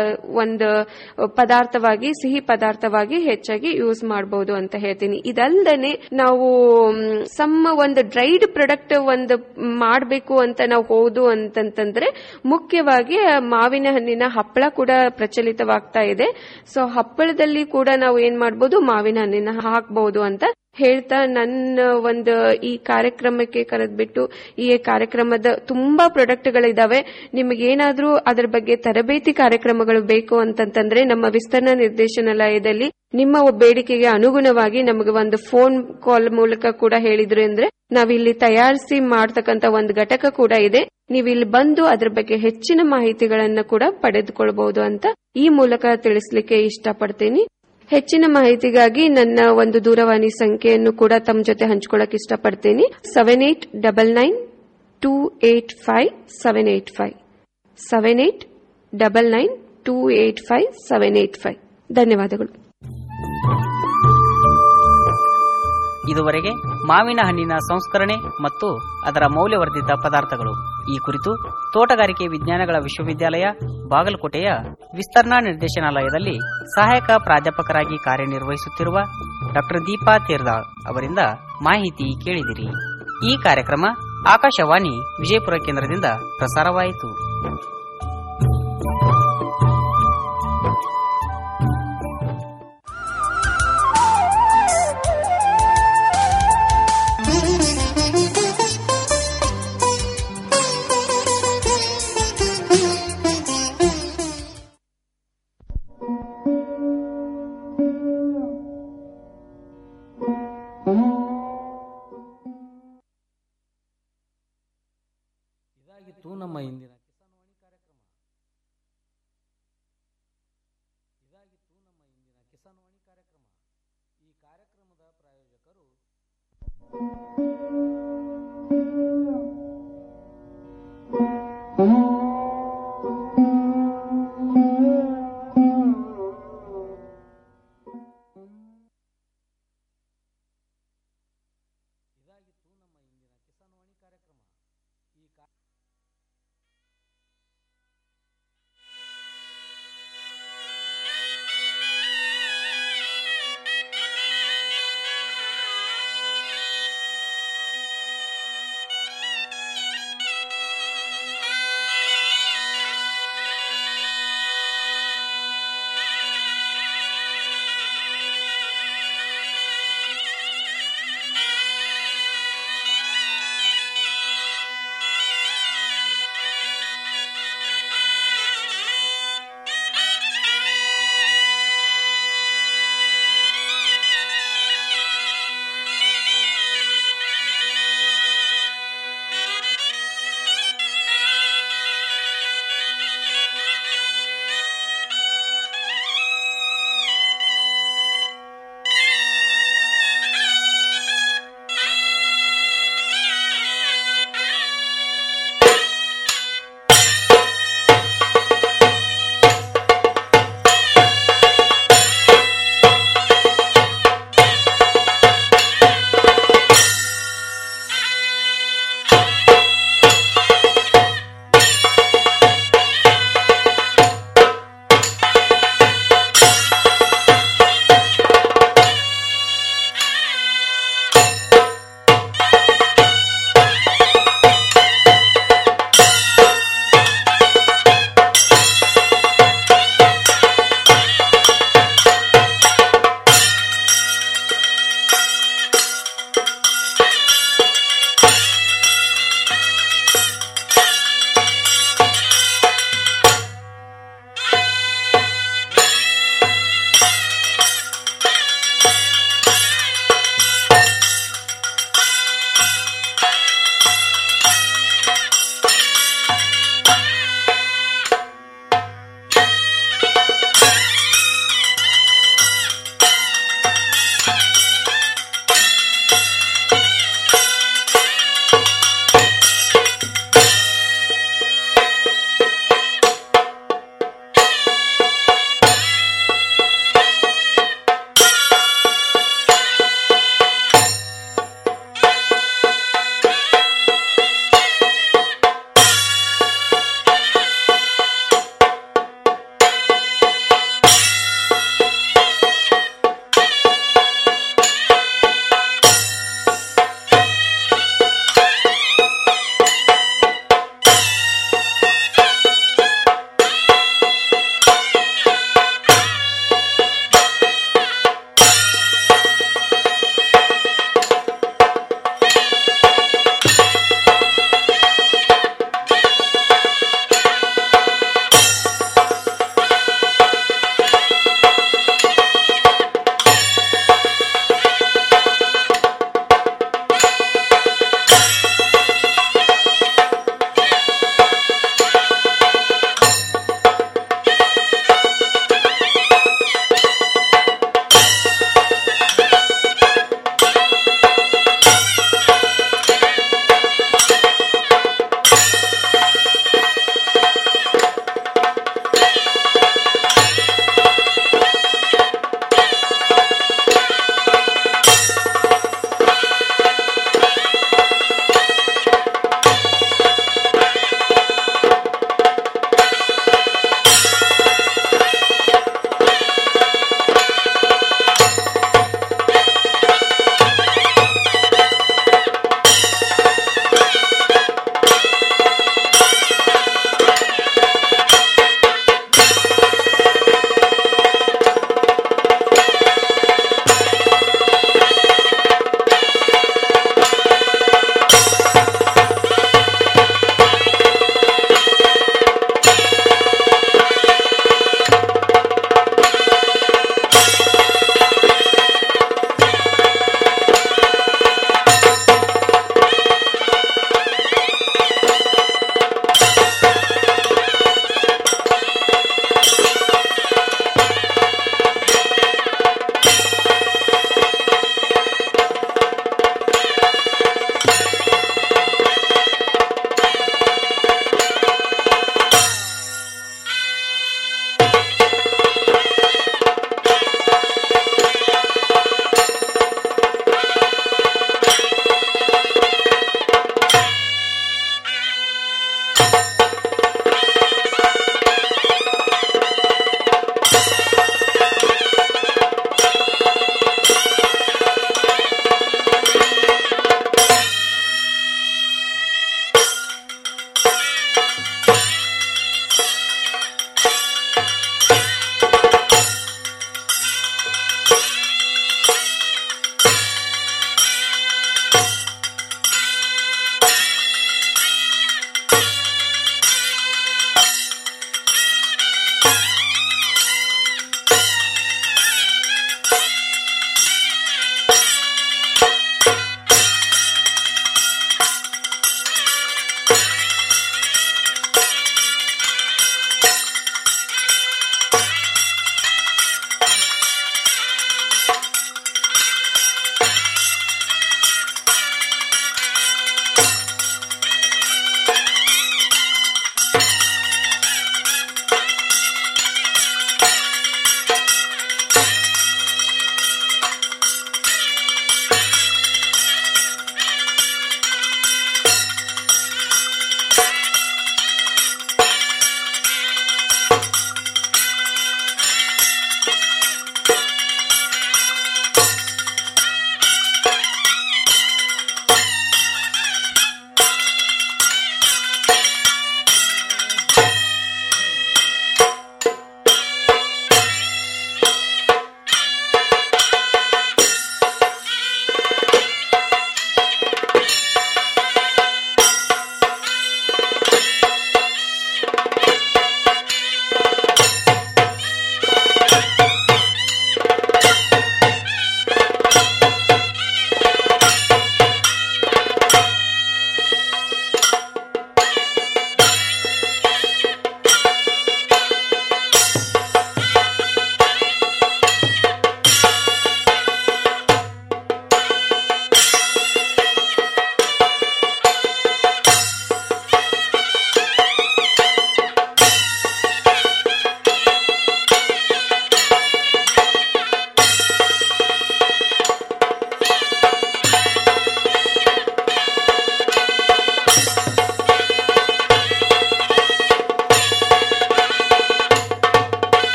ಒಂದು ಪದಾರ್ಥವಾಗಿ ಸಿಹಿ ಪದಾರ್ಥವಾಗಿ ಹೆಚ್ಚಾಗಿ ಯೂಸ್ ಮಾಡಬಹುದು ಅಂತ ಹೇಳ್ತೀನಿ ಇದಲ್ದನೆ ನಾವು ಮ್, ಸಮ್ಮ ಒಂದು ಡ್ರೈಡ್ ಪ್ರಾಡಕ್ಟ್ ಒಂದು ಮಾಡಬೇಕು ಅಂತ ನಾವು ಹೋದು ಅಂತಂತಂದ್ರೆ ಮುಖ್ಯವಾಗಿ ಮಾವಿನ ಹಣ್ಣಿನ ಹಪ್ಪಳ ಕೂಡ ಪ್ರಚಲಿತವಾಗ್ತಾ ಇದೆ ಸೊ ಹಪ್ಪಳದಲ್ಲಿ ಕೂಡ ನಾವು ಏನ್ ಮಾಡಬಹುದು ಮಾವಿನ ಹಣ್ಣಿನ ಹಾಕಬಹುದು ಅಂತ ಹೇಳ್ತಾ ನನ್ನ ಒಂದು ಈ ಕಾರ್ಯಕ್ರಮಕ್ಕೆ ಕರೆದ್ಬಿಟ್ಟು ಈ ಕಾರ್ಯಕ್ರಮದ ತುಂಬಾ ಪ್ರಾಡಕ್ಟ್ಗಳಿದಾವೆ ನಿಮಗೇನಾದ್ರೂ ಅದರ ಬಗ್ಗೆ ತರಬೇತಿ ಕಾರ್ಯಕ್ರಮಗಳು ಬೇಕು ಅಂತಂತಂದ್ರೆ ನಮ್ಮ ವಿಸ್ತರಣಾ ನಿರ್ದೇಶನಾಲಯದಲ್ಲಿ ನಿಮ್ಮ ಬೇಡಿಕೆಗೆ ಅನುಗುಣವಾಗಿ ನಮಗೆ ಒಂದು ಫೋನ್ ಕಾಲ್ ಮೂಲಕ ಕೂಡ ಹೇಳಿದ್ರು ಅಂದ್ರೆ ನಾವಿಲ್ಲಿ ತಯಾರಿಸಿ ಮಾಡ್ತಕ್ಕಂತ ಒಂದು ಘಟಕ ಕೂಡ ಇದೆ ನೀವು ಇಲ್ಲಿ ಬಂದು ಅದ್ರ ಬಗ್ಗೆ ಹೆಚ್ಚಿನ ಮಾಹಿತಿಗಳನ್ನ ಕೂಡ ಪಡೆದುಕೊಳ್ಬಹುದು ಅಂತ ಈ ಮೂಲಕ ತಿಳಿಸ್ಲಿಕ್ಕೆ ಇಷ್ಟಪಡ್ತೀನಿ ಹೆಚ್ಚಿನ ಮಾಹಿತಿಗಾಗಿ ನನ್ನ ಒಂದು ದೂರವಾಣಿ ಸಂಖ್ಯೆಯನ್ನು ಕೂಡ ತಮ್ಮ ಜೊತೆ ಹಂಚ್ಕೊಳ್ಳಕ್ ಇಷ್ಟಪಡ್ತೀನಿ seven eight double nine two eight five seven eight five seven eight double nine two eight five seven eight five ಧನ್ಯವಾದಗಳು ಇದುವರೆಗೆ ಮಾವಿನ ಹಣ್ಣಿನ ಸಂಸ್ಕರಣೆ ಮತ್ತು ಅದರ ಮೌಲ್ಯವರ್ಧಿತ ಪದಾರ್ಥಗಳು ಈ ಕುರಿತು ತೋಟಗಾರಿಕೆ ವಿಜ್ಞಾನಗಳ ವಿಶ್ವವಿದ್ಯಾಲಯ ಬಾಗಲಕೋಟೆಯ ವಿಸ್ತರಣಾ ನಿರ್ದೇಶನಾಲಯದಲ್ಲಿ ಸಹಾಯಕ ಪ್ರಾಧ್ಯಾಪಕರಾಗಿ ಕಾರ್ಯನಿರ್ವಹಿಸುತ್ತಿರುವ ಡಾಕ್ಟರ್ ದೀಪಾ ತೇರ್ದಾಳ್ ಅವರಿಂದ ಮಾಹಿತಿ ಕೇಳಿದಿರಿ ಈ ಕಾರ್ಯಕ್ರಮ ಆಕಾಶವಾಣಿ ವಿಜಯಪುರ ಕೇಂದ್ರದಿಂದ ಪ್ರಸಾರವಾಯಿತು ಇದಾಗಿತ್ತು ನಮ್ಮ ಇಂದಿನ ಕಿಸಾನ್ವಾಣಿ ಕಾರ್ಯಕ್ರಮ ಇದಾಗಿತ್ತು ನಮ್ಮ ಇಂದಿನ ಕಿಸಾನ್ವಾಣಿ ಕಾರ್ಯಕ್ರಮ ಈ ಕಾರ್ಯಕ್ರಮದ ಪ್ರಾಯೋಜಕರು ಇದಾಗಿತ್ತು ನಮ್ಮ ಇಂದಿನ ಕಿಸಾನ್ವಾಣಿ ಕಾರ್ಯಕ್ರಮ ಈ ಕಾ-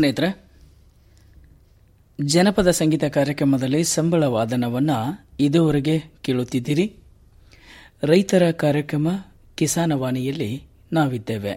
ಸ್ನೇಹಿತರೆ ಜನಪದ ಸಂಗೀತ ಕಾರ್ಯಕ್ರಮದಲ್ಲಿ ಸಂಬಳ ವಾದನವನ್ನು ಇದುವರೆಗೆ ಕೇಳುತ್ತಿದ್ದೀರಿ ರೈತರ ಕಾರ್ಯಕ್ರಮ ಕಿಸಾನವಾಣಿಯಲ್ಲಿ ನಾವಿದ್ದೇವೆ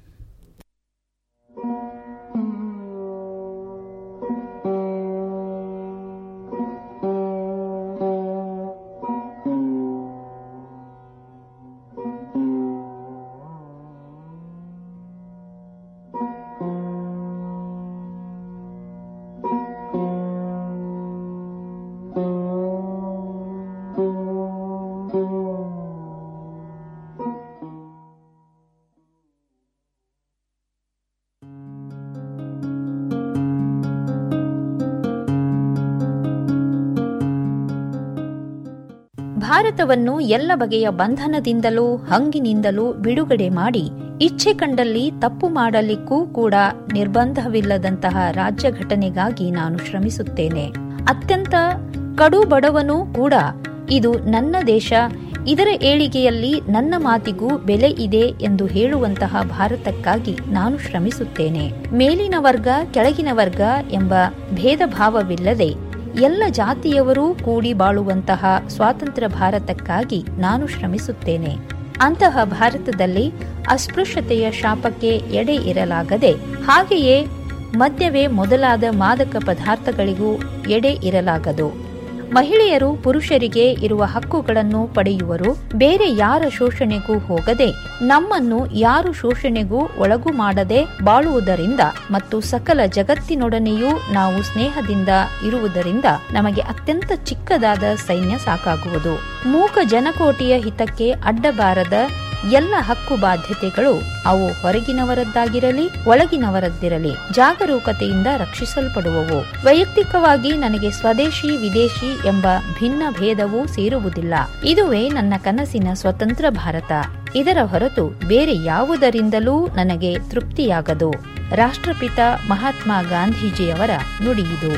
ಭಾರತವನ್ನು ಎಲ್ಲ ಬಗೆಯ ಬಂಧನದಿಂದಲೂ ಹಂಗಿನಿಂದಲೂ ಬಿಡುಗಡೆ ಮಾಡಿ ಇಚ್ಛೆ ಕಂಡಲ್ಲಿ ತಪ್ಪು ಮಾಡಲಿಕ್ಕೂ ಕೂಡ ನಿರ್ಬಂಧವಿಲ್ಲದಂತಹ ರಾಜ್ಯ ಘಟನೆಗಾಗಿ ನಾನು ಶ್ರಮಿಸುತ್ತೇನೆ ಅತ್ಯಂತ ಕಡು ಬಡವನೂ ಕೂಡ ಇದು ನನ್ನ ದೇಶ ಇದರ ಏಳಿಗೆಯಲ್ಲಿ ನನ್ನ ಮಾತಿಗೂ ಬೆಲೆ ಇದೆ ಎಂದು ಹೇಳುವಂತಹ ಭಾರತಕ್ಕಾಗಿ ನಾನು ಶ್ರಮಿಸುತ್ತೇನೆ ಮೇಲಿನ ವರ್ಗ ಕೆಳಗಿನ ವರ್ಗ ಎಂಬ ಭೇದ ಭಾವವಿಲ್ಲದೆ ಎಲ್ಲ ಜಾತಿಯವರೂ ಕೂಡಿ ಬಾಳುವಂತಹ ಸ್ವಾತಂತ್ರ್ಯ ಭಾರತಕ್ಕಾಗಿ ನಾನು ಶ್ರಮಿಸುತ್ತೇನೆ ಅಂತಹ ಭಾರತದಲ್ಲಿ ಅಸ್ಪೃಶ್ಯತೆಯ ಶಾಪಕ್ಕೆ ಎಡೆ ಇರಲಾಗದೆ ಹಾಗೆಯೇ ಮದ್ಯವೇ ಮೊದಲಾದ ಮಾದಕ ಪದಾರ್ಥಗಳಿಗೂ ಎಡೆ ಇರಲಾಗದು ಮಹಿಳೆಯರು ಪುರುಷರಿಗೆ ಇರುವ ಹಕ್ಕುಗಳನ್ನು ಪಡೆಯುವರು ಬೇರೆ ಯಾರ ಶೋಷಣೆಗೂ ಹೋಗದೆ ನಮ್ಮನ್ನು ಯಾರು ಶೋಷಣೆಗೂ ಒಳಗು ಮಾಡದೆ ಬಾಳುವುದರಿಂದ ಮತ್ತು ಸಕಲ ಜಗತ್ತಿನೊಡನೆಯೂ ನಾವು ಸ್ನೇಹದಿಂದ ಇರುವುದರಿಂದ ನಮಗೆ ಅತ್ಯಂತ ಚಿಕ್ಕದಾದ ಸೈನ್ಯ ಸಾಕಾಗುವುದು ಮೂಕ ಜನಕೋಟಿಯ ಹಿತಕ್ಕೆ ಅಡ್ಡಬಾರದ ಎಲ್ಲ ಹಕ್ಕು ಬಾಧ್ಯತೆಗಳು ಅವು ಹೊರಗಿನವರದ್ದಾಗಿರಲಿ ಒಳಗಿನವರದ್ದಿರಲಿ ಜಾಗರೂಕತೆಯಿಂದ ರಕ್ಷಿಸಲ್ಪಡುವವು ವೈಯಕ್ತಿಕವಾಗಿ ನನಗೆ ಸ್ವದೇಶಿ ವಿದೇಶಿ ಎಂಬ ಭಿನ್ನ ಭೇದವೂ ಸೇರುವುದಿಲ್ಲ ಇದುವೇ ನನ್ನ ಕನಸಿನ ಸ್ವತಂತ್ರ ಭಾರತ ಇದರ ಹೊರತು ಬೇರೆ ಯಾವುದರಿಂದಲೂ ನನಗೆ ತೃಪ್ತಿಯಾಗದು ರಾಷ್ಟ್ರಪಿತ ಮಹಾತ್ಮ ಗಾಂಧೀಜಿಯವರ ನುಡಿಯಿದು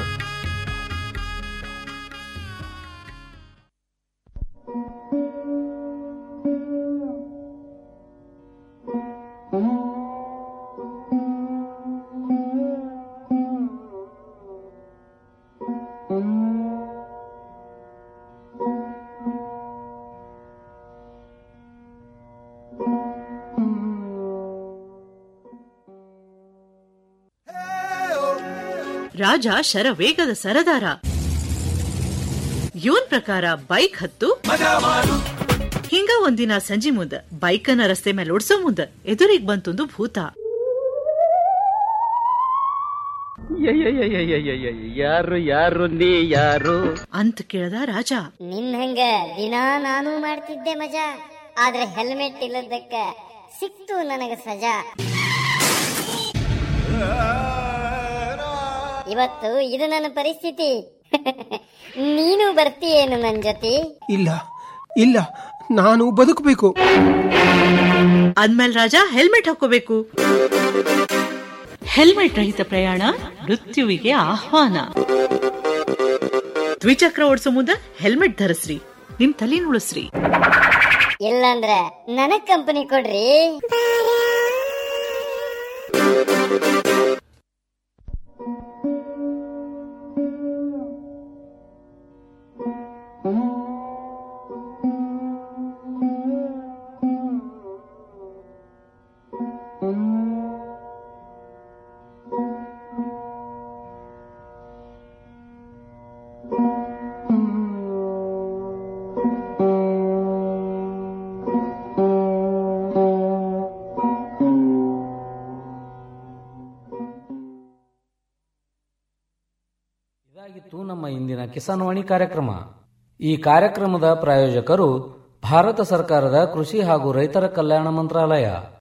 ರಾಜ ಶರವೇಗದ ಸರದಾರ ಇವನ್ ಪ್ರಕಾರ ಬೈಕ್ ಹತ್ತು ಹಿಂಗ ಒಂದಿನ ಸಂಜಿ ಮುಂದ ಬೈಕನ್ನ ರಸ್ತೆ ಮೇಲೆ ಓಡ್ಸೋ ಮುಂದ ಎದುರಿಗೆ ಬಂತೊಂದು ಭೂತ ಯಾರು ಯಾರು ನೀ ಯಾರು ಅಂತ ಕೇಳ್ದ ರಾಜ ನಿನ್ ಹಂಗ ದಿನಾ ನಾನು ಮಾಡ್ತಿದ್ದೆ ಮಜಾ ಆದ್ರೆ ಹೆಲ್ಮೆಟ್ ಇಲ್ಲದಕ್ಕ ಸಿಕ್ತು ನನಗ ಸಜಾ ಇವತ್ತು ಇದು ನನ್ನ ಪರಿಸ್ಥಿತಿ ನೀನು ಬರ್ತೀಯೇನು ನನ್ ಜೊತೆ ಇಲ್ಲ ಇಲ್ಲ ನಾನು ಬದುಕಬೇಕು ಅಂದ್ಮೇಲ್ ರಾಜ ಹೆಲ್ಮೆಟ್ ಹಾಕೋಬೇಕು ಹೆಲ್ಮೆಟ್ ರಹಿತ ಪ್ರಯಾಣ ಮೃತ್ಯುವಿಗೆ ಆಹ್ವಾನ ದ್ವಿಚಕ್ರ ಓಡಿಸೋ ಮುಂದ ಹೆಲ್ಮೆಟ್ ಧರಿಸ್ರಿ ನಿಮ್ ತಲೆ ಉಳಿಸ್ರಿ ಇಲ್ಲಂದ್ರ ನನಗ್ ಕಂಪನಿ ಕೊಡ್ರಿ ಇದಾಗಿತ್ತು ನಮ್ಮ ಇಂದಿನ ಕಿಸಾನ್ವಾಣಿ ಕಾರ್ಯಕ್ರಮ ಈ ಕಾರ್ಯಕ್ರಮದ ಪ್ರಾಯೋಜಕರು ಭಾರತ ಸರ್ಕಾರದ ಕೃಷಿ ಹಾಗೂ ರೈತರ ಕಲ್ಯಾಣ ಮಂತ್ರಾಲಯ